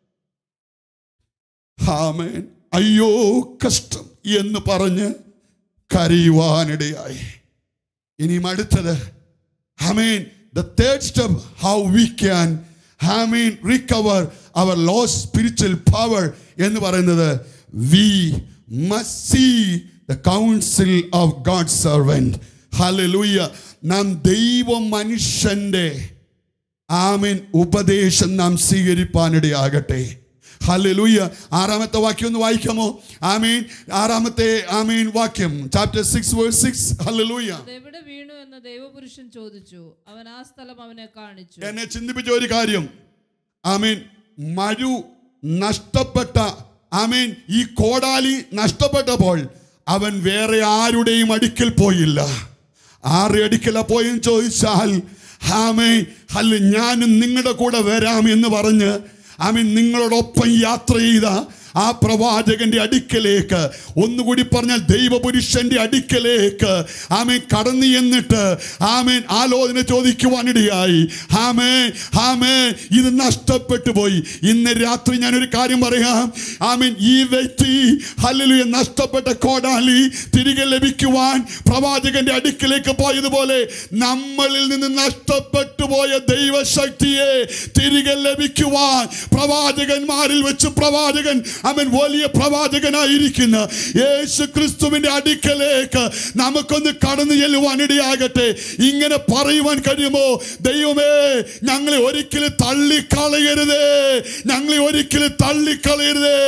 ആമേൻ അയ്യോ കഷ്ടം എന്ന് പറഞ്ഞ് കരയുവാനിടയായി ഇനിയും അടുത്തത് ഹമീൻ the third step how we can ഹമീൻ recover our loss spiritual power എന്ന് പറയുന്നത് we must see the counsel of God servant ഹല്ലേലൂയ നാം ദൈവ മനുഷ്യന്റെ ആമീൻ ഉപദേശം നാം സ്വീകരിപ്പാനിടയാകട്ടെ ഹല്ലേലൂയ ആറാമത്തെ വാക്യം ഒന്ന് വായിക്കാമോ ആമീൻ ആറാമത്തെ ആമീൻ വാക്യം ചാപ്റ്റർ സിക്സ് വേഴ്സ് സിക്സ് ഹല്ലേലൂയ അത് എവിടെ വീണു എന്ന് ദൈവപുരുഷൻ ചോദിച്ചു അവൻ ആ സ്ഥലം അവനെ കാണിച്ചു എന്നെ ചിന്തിപ്പിച്ച ഒരു കാര്യം ആമീൻ മഴു നഷ്ടപ്പെട്ട ആമീൻ ഈ കോടാലി നഷ്ടപ്പെട്ടപ്പോൾ അവൻ വേറെ ആരുടെയും അടുക്കൽ പോയില്ല ആരുടെ അടുക്കല പോയെന്ന് ചോദിച്ചാൽ ആമേ അല്ല ഞാനും നിങ്ങളുടെ കൂടെ വരാം എന്ന് പറഞ്ഞ് ആമീൻ നിങ്ങളോടൊപ്പം യാത്ര ചെയ്ത ആ പ്രവാചകന്റെ അടുക്കലേക്ക് ഒന്നുകൂടി പറഞ്ഞാൽ ദൈവപുരുഷന്റെ അടുക്കലേക്ക് ആമേൻ കടന്നു എന്നിട്ട് ആമേൻ ആലോചന ചോദിക്കുവാനിടയായി ആമേ ആമേ ഇത് നഷ്ടപ്പെട്ടു പോയി ഇന്ന് രാത്രി ഞാനൊരു കാര്യം പറയാം ആമേൻ ഈ വ്യക്തി ഹല്ലേലൂയ നഷ്ടപ്പെട്ട കോടാലി തിരികെ ലഭിക്കുവാൻ പ്രവാചകന്റെ അടുക്കലേക്ക് പോയതുപോലെ നമ്മളിൽ നിന്ന് നഷ്ടപ്പെട്ടു പോയ ദൈവശക്തിയെ തിരികെ ലഭിക്കുവാൻ പ്രവാചകന്മാരിൽ വെച്ച് പ്രവാചകൻ അവൻ വലിയ പ്രവാചകനായിരിക്കുന്ന യേശു ക്രിസ്തുവിന്റെ അടുക്കലേക്ക് നമുക്കൊന്ന് കടന്നു ചെല്ലുവാനിടയാകട്ടെ ഇങ്ങനെ പറയുവാൻ കഴിയുമോ ദൈവമേ ഞങ്ങളെ ഒരിക്കലും തള്ളിക്കളയരുതേ ഞങ്ങളെ ഒരിക്കലും തള്ളിക്കളയരുതേ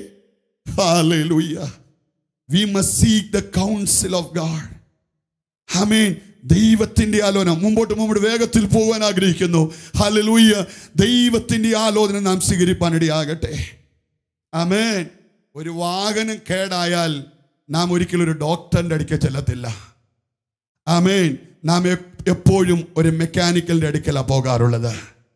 Hallelujah. We must seek the counsel of God. ആമേൻ ദൈവത്തിന്റെ ആലോചന മുമ്പോട്ട് മുമ്പോട്ട് വേഗത്തിൽ പോകാൻ ആഗ്രഹിക്കുന്നു ഹല്ലേലൂയ ദൈവത്തിന്റെ ആലോചന നാം സ്വീകരിപ്പാനിടയാകട്ടെ ആമേൻ ഒരു വാഹനം കേടായാൽ നാം ഒരിക്കലും ഒരു ഡോക്ടറിന്റെ അടുക്കൽ ചെല്ലത്തില്ല ആമേൻ നാം എ- എപ്പോഴും ഒരു മെക്കാനിക്കലിന്റെ അടുക്കലാണ് പോകാറുള്ളത്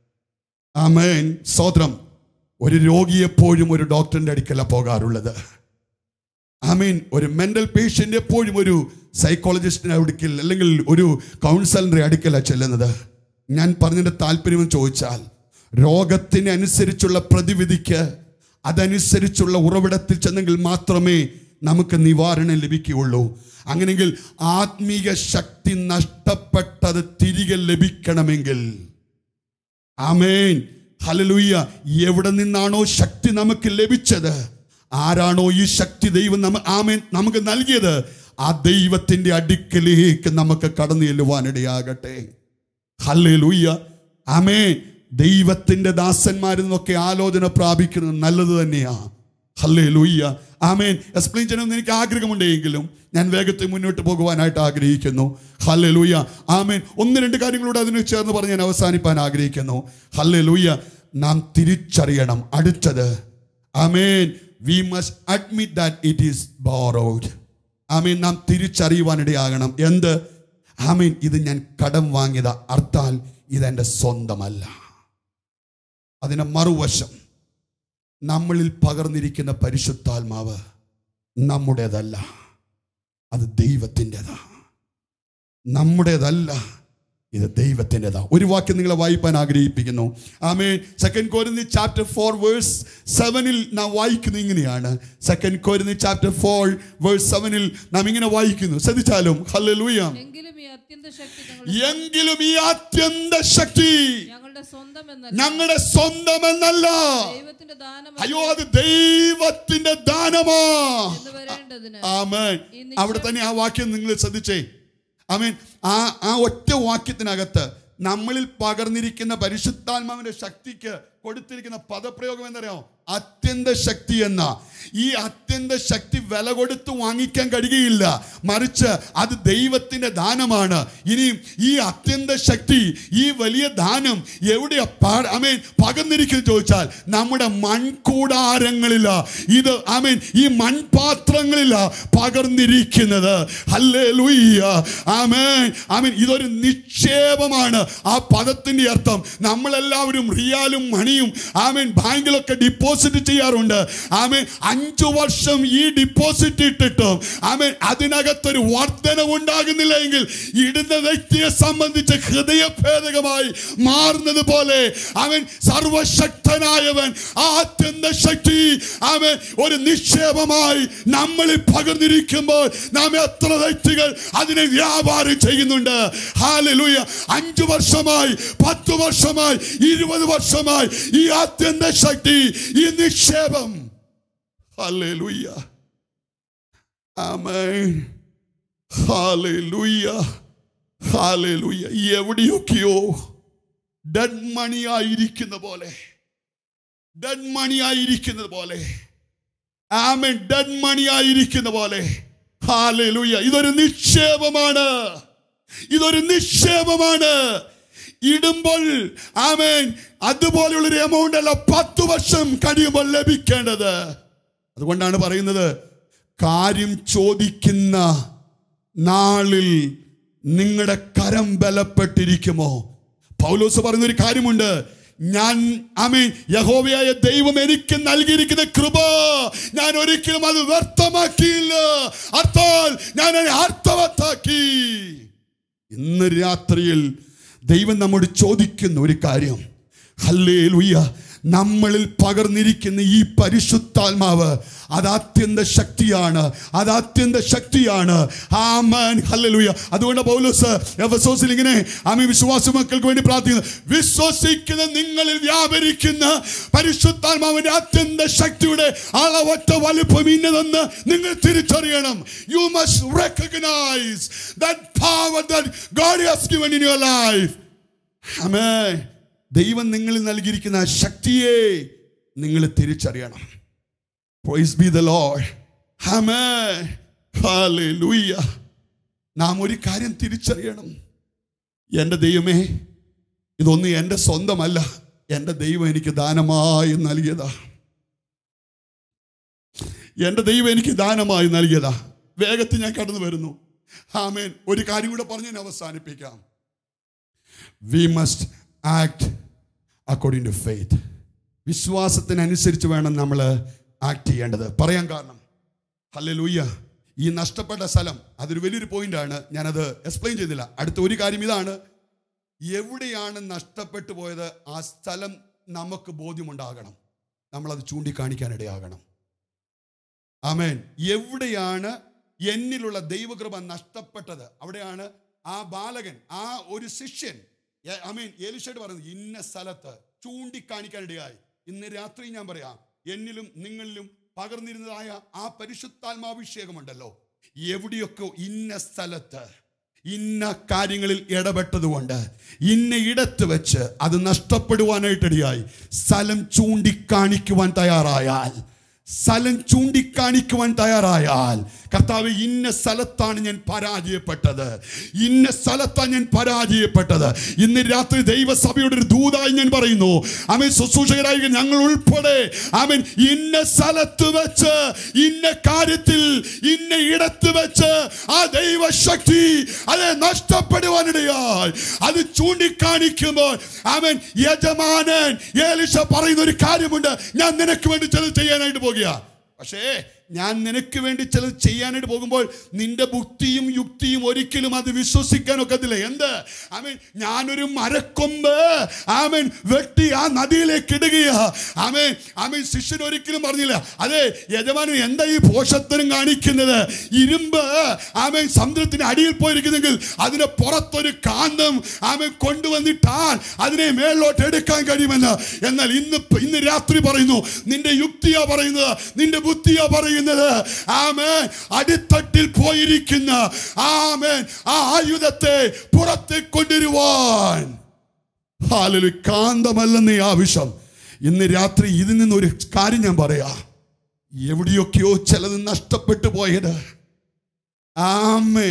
ആമേൻ സ്വോത്രം ഒരു രോഗി എപ്പോഴും ഒരു ഡോക്ടറിന്റെ അടുക്കലാണ് പോകാറുള്ളത് ആമീൻ ഒരു മെന്റൽ പേഷ്യന്റ് എപ്പോഴും ഒരു സൈക്കോളജിസ്റ്റിന്റെ അടുക്കൽ അല്ലെങ്കിൽ ഒരു കൗൺസിലറിന്റെ അടുക്കലാണ് ചെല്ലുന്നത് ഞാൻ പറഞ്ഞതിന്റെ താല്പര്യം എന്ന് ചോദിച്ചാൽ രോഗത്തിന് അനുസരിച്ചുള്ള പ്രതിവിധിക്ക് അതനുസരിച്ചുള്ള ഉറവിടത്തിൽ ചെന്നെങ്കിൽ മാത്രമേ നമുക്ക് നിവാരണം ലഭിക്കുകയുള്ളൂ അങ്ങനെയെങ്കിൽ ആത്മീക ശക്തി നഷ്ടപ്പെട്ടത് തിരികെ ലഭിക്കണമെങ്കിൽ ആമേൻ ഹല്ലേലൂയ എവിടെ നിന്നാണോ ശക്തി നമുക്ക് ലഭിച്ചത് ആരാണോ ഈ ശക്തി ദൈവം നമ്മ ആമേൻ നമുക്ക് നൽകിയത് ആ ദൈവത്തിന്റെ അടുക്കലേക്ക് നമുക്ക് കടന്നു ചെല്ലുവാനിടയാകട്ടെ ഹല്ലേലൂയ ആമേൻ ദൈവത്തിന്റെ ദാസന്മാരിൽ നിന്നൊക്കെ ആലോചന പ്രാപിക്കുന്നത് നല്ലത് തന്നെയാ ഹല്ലേ ലൂയ്യ ആമേൻ എക്സ്പ്ലെയിൻ ചെയ്യണമെന്ന് എനിക്ക് ആഗ്രഹമുണ്ടെങ്കിലും ഞാൻ വേഗത്തിൽ മുന്നോട്ട് പോകുവാനായിട്ട് ആഗ്രഹിക്കുന്നു ഹല്ലേ ലൂയ്യ ആമേൻ ഒന്ന് രണ്ട് കാര്യങ്ങളൂടെ അതിന് ചേർന്ന് പറഞ്ഞ് ഞാൻ അവസാനിപ്പാൻ ആഗ്രഹിക്കുന്നു ഹല്ലേ ലൂയ്യ നാം തിരിച്ചറിയണം അടുത്തത് ആമേൻ we must admit that it is borrowed ആമീൻ നാം തിരിച്ചറിയുവാനിടയാകണം എന്ത് ആമീൻ ഇത് ഞാൻ കടം വാങ്ങിയത് അർത്ഥാൽ ഇതെൻ്റെ സ്വന്തമല്ല അതിന് മറുവശം നമ്മളിൽ പകർന്നിരിക്കുന്ന പരിശുദ്ധാത്മാവ് നമ്മുടേതല്ല അത് ദൈവത്തിൻ്റെതാ നമ്മുടേതല്ല ഇത് ദൈവത്തിൻ്റെതാ ഒരു വാക്യം നിങ്ങളെ വായിപ്പാൻ ആഗ്രഹിപ്പിക്കുന്നു ആമേ second Corinthians chapter four verse സെവനിൽ നാം വായിക്കുന്നത് ഇങ്ങനെയാണ് second Corinthians chapter four verse സെവനിൽ നാം ഇങ്ങനെ വായിക്കുന്നു ശ്രദ്ധിച്ചാലും ഹല്ലേലൂയ എങ്കിലും ഈ അത്യന്ത ശക്തി ഞങ്ങൾ എങ്കിലും ഈ അത്യന്ത ശക്തി ഞങ്ങളുടെ സ്വന്തം എന്നല്ല ഞങ്ങളുടെ സ്വന്തമെന്നല്ല ദൈവത്തിന്റെ ദാനം അയ്യോ അത് ദൈവത്തിന്റെ ദാനമാ എന്ന് വരേണ്ടതിന് ആമേൻ ഈ അവിടെ തന്നെ ആ വാക്യം നിങ്ങൾ ശ്രദ്ധിച്ചേ ആമേൻ ആ ആ ഒറ്റ വാക്യത്തിനകത്ത് നമ്മളിൽ പകർന്നിരിക്കുന്ന പരിശുദ്ധാത്മാവിന്റെ ശക്തിക്ക് കൊടുത്തിരിക്കുന്ന പദപ്രയോഗം എന്തറിയാമോ അത്യന്ത ശക്തി എന്ന ഈ അത്യന്ത ശക്തി വില കൊടുത്ത് വാങ്ങിക്കാൻ കഴിയുകയില്ല മറിച്ച് അത് ദൈവത്തിന്റെ ദാനമാണ് ഇനിയും ഈ അത്യന്ത ശക്തി ഈ വലിയ ദാനം എവിടെയാ അമേൻ പകർന്നിരിക്കുന്നു ചോദിച്ചാൽ നമ്മുടെ മൺകൂടാരങ്ങളില ഇത് ആമേൻ ഈ മൺപാത്രങ്ങളില പകർന്നിരിക്കുന്നത് ഹല്ലേ ആമേൻ ആമേൻ ഇതൊരു നിക്ഷേപമാണ് ആ പദത്തിന്റെ അർത്ഥം നമ്മളെല്ലാവരും റിയാലും മണിയും ആമേൻ ബാങ്കിലൊക്കെ ഡിപ്പോസിറ്റ് ചെയ്യാറുണ്ട് ആമേൻ അഞ്ചു വർഷം ഈ ഡിപ്പോസിറ്റ് ഇട്ടിട്ടും ആമേൻ അതിനകത്തൊരു വർധന ഉണ്ടാകുന്നില്ല എങ്കിൽ ഇടുന്ന വ്യക്തിയെ സംബന്ധിച്ച് ഹൃദയഭേദകമായി മാറുന്നത് പോലെ അവൻ സർവശക്തനായവൻ ആ അത്യന്ത ശക്തി അവൻ ഒരു നിക്ഷേപമായി നമ്മളിൽ പകർന്നിരിക്കുമ്പോൾ നാം എത്ര വ്യക്തികൾ അതിനെ വ്യാപാരം ചെയ്യുന്നുണ്ട് ഹാലലൂയ അഞ്ചു വർഷമായി പത്ത് വർഷമായി ഇരുപത് വർഷമായി ഈ അത്യന്ത ശക്തി ഈ നിക്ഷേപം ഹാലലൂയ ആമേൻ ഹാലലൂയ ഹാലലൂയ എവിടെയൊക്കെയോ ഡെഡ് മണിയായിരിക്കുന്ന പോലെ ഡെഡ് മണിയായിരിക്കുന്നത് പോലെ ആമൻ ഡെഡ് മണിയായിരിക്കുന്ന പോലെ ഹാലലൂയ ഇതൊരു നിക്ഷേപമാണ് ഇതൊരു നിക്ഷേപമാണ് ഇടുമ്പോൾ ആമേൻ അതുപോലെയുള്ളൊരു എമൗണ്ട് അല്ല പത്ത് വർഷം കഴിയുമ്പോൾ ലഭിക്കേണ്ടത് അതുകൊണ്ടാണ് പറയുന്നത് കാര്യം ചോദിക്കുന്ന നാളിൽ നിങ്ങളുടെ കരം ബലപ്പെട്ടിരിക്കുമോ പൗലോസ് പറയുന്ന ഒരു കാര്യമുണ്ട് ഞാൻ ആമേ യഹോവയായ ദൈവം എനിക്ക് നൽകിയിരിക്കുന്ന കൃപ ഞാൻ ഒരിക്കലും അത് വ്യർത്ഥമാക്കിയില്ല അർത്ഥാൽ ഞാൻ അതിനെ അർത്ഥവത്താക്കി ഇന്ന് രാത്രിയിൽ ദൈവം നമ്മോട് ചോദിക്കുന്ന ഒരു കാര്യം ഹല്ലേ നമ്മളിൽ പകർന്നിരിക്കുന്ന ഈ പരിശുദ്ധാത്മാവ് അത് അത്യന്ത ശക്തിയാണ് അത് അത്യന്ത ശക്തിയാണ് ആമേൻ ഹല്ലേലൂയ അതുകൊണ്ട് പൗലോസ് എഫസോസിൽ ഇങ്ങനെ ആമി വിശ്വാസ മക്കൾക്ക് വേണ്ടി പ്രാർത്ഥിക്കുന്നു വിശ്വസിക്കുന്ന നിങ്ങളിൽ വ്യാപരിക്കുന്ന പരിശുദ്ധാത്മാവിന്റെ അത്യന്ത ശക്തിയുടെ അളവറ്റ വലിപ്പം ഇന്നതെന്ന് നിങ്ങൾ തിരിച്ചറിയണം you must recognise that power that God has given in your life amen ദൈവം നിങ്ങളിൽ നൽകിയിരിക്കുന്ന ആ ശക്തിയെ നിങ്ങൾ തിരിച്ചറിയണം praise be the Lord amen ഹല്ലേലൂയ നാം ഒരു കാര്യം തിരിച്ചറിയണം എൻ്റെ ദൈവമേ ഇതൊന്നും എൻ്റെ സ്വന്തമല്ല എൻ്റെ ദൈവം എനിക്ക് ദാനമായി നൽകിയതാ എൻ്റെ ദൈവം എനിക്ക് ദാനമായി നൽകിയതാ വേഗത്തിൽ ഞാൻ കടന്നു വരുന്നു ആമേൻ ഒരു കാര്യം കൂടെ പറഞ്ഞ് ഞാൻ അവസാനിപ്പിക്കാം we must act according to faith വിശ്വാസത്തിനനുസരിച്ച് വേണം നമ്മൾ ആക്ട് ചെയ്യേണ്ടത് പറയാൻ കാരണം ഹല്ലേ ലൂയ്യ ഈ നഷ്ടപ്പെട്ട സ്ഥലം അതൊരു വലിയൊരു പോയിന്റാണ് ഞാനത് എക്സ്പ്ലെയിൻ ചെയ്യുന്നില്ല അടുത്ത ഒരു കാര്യം ഇതാണ് എവിടെയാണ് നഷ്ടപ്പെട്ടു പോയത് ആ സ്ഥലം നമുക്ക് ബോധ്യമുണ്ടാകണം നമ്മളത് ചൂണ്ടിക്കാണിക്കാനിടയാകണം ആമേൻ എവിടെയാണ് എന്നിലുള്ള ദൈവകൃപ നഷ്ടപ്പെട്ടത് അവിടെയാണ് ആ ബാലകൻ ആ ഒരു ശിഷ്യൻ അമീൻ ഏലിഷയോട് പറയുന്നത് ഇന്ന സ്ഥലത്ത് ചൂണ്ടിക്കാണിക്കാനിടയായി ഇന്ന് രാത്രി ഞാൻ പറയാം എന്നിലും നിങ്ങളിലും പകർന്നിരുന്നതായ ആ പരിശുദ്ധാത്മാഭിഷേകമുണ്ടല്ലോ എവിടെയൊക്കെ ഇന്ന സ്ഥലത്ത് ഇന്ന കാര്യങ്ങളിൽ ഇടപെട്ടതുകൊണ്ട് ഇന്ന ഇടത്ത് വെച്ച് അത് നഷ്ടപ്പെടുവാനായിട്ടിടയായി സ്ഥലം ചൂണ്ടിക്കാണിക്കുവാൻ തയ്യാറായാൽ സ്ഥലം ചൂണ്ടിക്കാണിക്കുവാൻ തയ്യാറായാൽ കർത്താവ് ഇന്ന സ്ഥലത്താണ് ഞാൻ പരാജയപ്പെട്ടത് ഇന്ന സ്ഥലത്താണ് ഞാൻ പരാജയപ്പെട്ടത് ഇന്ന് രാത്രി ദൈവസഭയുടെ ഒരു ദൂതായി ഞാൻ പറയുന്നു അവൻ ശുശ്രൂഷകരായി ഞങ്ങൾ ഉൾപ്പെടെ അവൻ ഇന്ന സ്ഥലത്ത് വെച്ച് ഇന്ന കാര്യത്തിൽ ഇന്ന ഇടത്ത് വെച്ച് ആ ദൈവശക്തി അത് നഷ്ടപ്പെടുവാനിടയായി അത് ചൂണ്ടിക്കാണിക്കുമ്പോൾ അവൻ യജമാനൻ ഏലിശ പറയുന്ന ഒരു കാര്യമുണ്ട് ഞാൻ നിനക്ക് വേണ്ടി ചിലത് ചെയ്യാനായിട്ട് പോകുക പക്ഷേ ഞാൻ നിനക്ക് വേണ്ടി ചിലത് ചെയ്യാനായിട്ട് പോകുമ്പോൾ നിന്റെ ബുദ്ധിയും യുക്തിയും ഒരിക്കലും അത് വിശ്വസിക്കാൻ ഒക്കത്തില്ല എന്ത് ആമൻ ഞാനൊരു മരക്കൊമ്പ് ആമൻ വെട്ടി ആ നദിയിലേക്ക് ഇടുകയാ ആമൻ ആമൻ ശിഷ്യൻ ഒരിക്കലും പറഞ്ഞില്ല അതെ യജമാനൻ എന്താ ഈ പോഷത്വനും കാണിക്കുന്നത് ഇരുമ്പ് ആമൻ സമുദ്രത്തിന് അടിയിൽ പോയിരിക്കുന്നെങ്കിൽ അതിന് പുറത്തൊരു കാന്തം ആമൻ കൊണ്ടുവന്നിട്ടാൽ അതിനെ മേളിലോട്ട് എടുക്കാൻ കഴിയുമെന്ന് എന്നാൽ ഇന്ന് ഇന്ന് രാത്രി പറയുന്നു നിന്റെ യുക്തിയാ പറയുന്നത് നിന്റെ ബുദ്ധിയാ പറയുന്നത് ആമേൻ അടിത്തട്ടിൽ പോയിരിക്കുന്ന ആമേൻ ആ ആയുധത്തെ പുറത്തേക്ക് കൊണ്ടുവരുവാൻ ഹാലൊരു കാന്തമല്ലെന്നേ ആവശ്യം ഇന്ന് രാത്രി ഇതിൽ നിന്നൊരു കാര്യം ഞാൻ പറയാ എവിടെയൊക്കെയോ ചിലത് നഷ്ടപ്പെട്ടു പോയത് ആമേ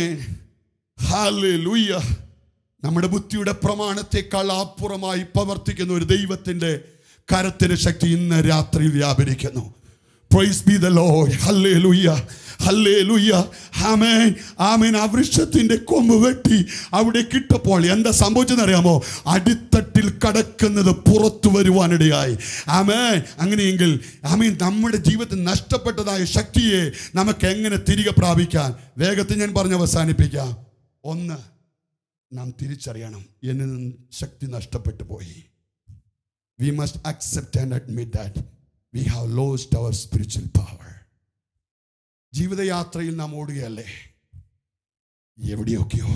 ഹാലൂയ്യ നമ്മുടെ ബുദ്ധിയുടെ പ്രമാണത്തെക്കാൾ അപ്പുറമായി പ്രവർത്തിക്കുന്ന ഒരു ദൈവത്തിന്റെ കരത്തിന് ശക്തി ഇന്ന് രാത്രി വ്യാപരിക്കുന്നു പ്രൈസ് ബി ദ ലോർഡ് ഹല്ലേലൂയ ഹല്ലേലൂയ ആമേൻ ആമേൻ ആ വൃക്ഷത്തിന്റെ കൊമ്പ് വെട്ടി അവിടെ കിട്ടപ്പോൾ എന്താ സംഭവിച്ചെന്നറിയാമോ അടിത്തട്ടിൽ കടക്കുന്നത് പുറത്തു വരുവാനിടയായി ആമേൻ അങ്ങനെയെങ്കിൽ ആമേൻ നമ്മുടെ ജീവിതത്തിൽ നഷ്ടപ്പെട്ടതായ ശക്തിയെ നമുക്ക് എങ്ങനെ തിരികെ പ്രാപിക്കാൻ വേഗത്തിൽ ഞാൻ പറഞ്ഞ് അവസാനിപ്പിക്കാം ഒന്ന് നാം തിരിച്ചറിയണം എന്നിൽ നിന്ന് ശക്തി നഷ്ടപ്പെട്ടു പോയി we must accept and admit that we have lost our spiritual power ജീവിതയാത്രയിൽ നാം ഓടുകയല്ലേ എവിടെയൊക്കെയോ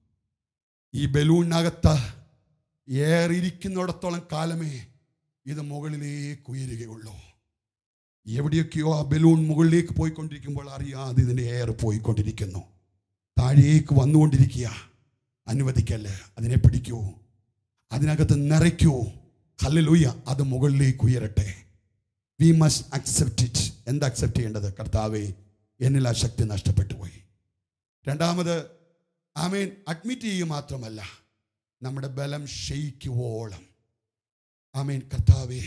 ഈ ബലൂണിനകത്ത് ഏറിയിരിക്കുന്നിടത്തോളം കാലമേ ഇത് മുകളിലേക്ക് ഉയരുകയുള്ളൂ എവിടെയൊക്കെയോ ആ ബലൂൺ മുകളിലേക്ക് പോയിക്കൊണ്ടിരിക്കുമ്പോൾ അറിയാതെ ഇതിൻ്റെ എയർ പോയിക്കൊണ്ടിരിക്കുന്നു താഴേക്ക് വന്നുകൊണ്ടിരിക്കുക അനുവദിക്കല്ലേ അതിനെ പിടിക്കൂ അതിനകത്ത് നിറയ്ക്കൂ ഹല്ലേലൂയ അത് മുകളിലേക്ക് ഉയരട്ടെ വി മസ്റ്റ് അക്സെപ്റ്റ് ഇറ്റ് എന്താ അക്സെപ്റ്റ് ചെയ്യേണ്ടത് കർത്താവേ എന്നിൽ ആ ശക്തി നഷ്ടപ്പെട്ടു പോയി രണ്ടാമത് ആമേൻ അഡ്മിറ്റ് ചെയ്യുക മാത്രമല്ല നമ്മുടെ ബലം ക്ഷയിക്കുവോളം ആമേൻ കർത്താവേ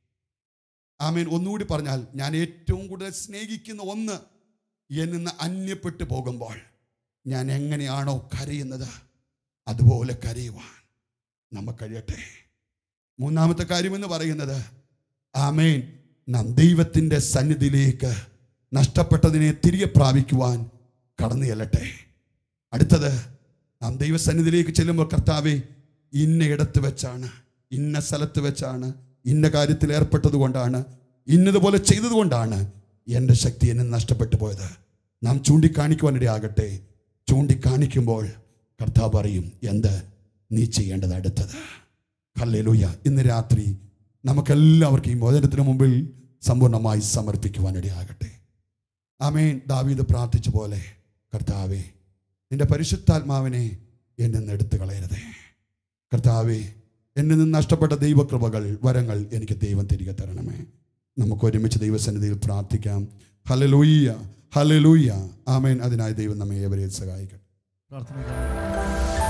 ആമേൻ ഒന്നുകൂടി പറഞ്ഞാൽ ഞാൻ ഏറ്റവും കൂടുതൽ സ്നേഹിക്കുന്ന ഒന്ന് എന്നിന്ന് അന്യപ്പെട്ടു പോകുമ്പോൾ ഞാൻ എങ്ങനെയാണോ കരയുന്നത് അതുപോലെ കരയുവാൻ നമുക്ക് കഴിയട്ടെ മൂന്നാമത്തെ കാര്യമെന്ന് പറയുന്നത് ആമേൻ നാം ദൈവത്തിൻ്റെ സന്നിധിയിലേക്ക് നഷ്ടപ്പെട്ടതിനെ തിരികെ പ്രാപിക്കുവാൻ കടന്നു ചെല്ലട്ടെ അടുത്തത് നാം ദൈവസന്നിധിയിലേക്ക് ചെല്ലുമ്പോൾ കർത്താവെ ഇന്ന ഇടത്ത് വെച്ചാണ് ഇന്ന സ്ഥലത്ത് വെച്ചാണ് ഇന്ന കാര്യത്തിൽ ഏർപ്പെട്ടത് കൊണ്ടാണ് ഇന്നതുപോലെ ചെയ്തത് കൊണ്ടാണ് എൻ്റെ ശക്തി എന്നെ നഷ്ടപ്പെട്ടു പോയത് നാം ചൂണ്ടിക്കാണിക്കുവാനിടയാകട്ടെ ചൂണ്ടിക്കാണിക്കുമ്പോൾ കർത്താവ് പറയും എന്ത് നീ ചെയ്യേണ്ടത് അടുത്തത് ഹല്ലേലൂയ ഇന്ന് രാത്രി നമുക്കെല്ലാവർക്കും ഈ മോചനത്തിന് മുമ്പിൽ സമ്പൂർണ്ണമായി സമർപ്പിക്കുവാനിടയാകട്ടെ ആമേൻ ദാവീദ് പ്രാർത്ഥിച്ച പോലെ കർത്താവേ നിന്റെ പരിശുദ്ധാത്മാവിനെ എന്നിൽ നിന്ന് എടുത്തു കളയരുതേ കർത്താവേ എന്നിൽ നിന്ന് നഷ്ടപ്പെട്ട ദൈവകൃപകൾ വരങ്ങൾ എനിക്ക് ദൈവം തിരികെ തരണമേ നമുക്ക് ഒരുമിച്ച് ദൈവസന്നിധിയിൽ പ്രാർത്ഥിക്കാം ഹലലൂയ്യ ഹലലൂയ്യ ആമേൻ അതിനായി ദൈവം നമ്മെ ഏവരെയും സഹായിക്കട്ടെ പ്രാർത്ഥന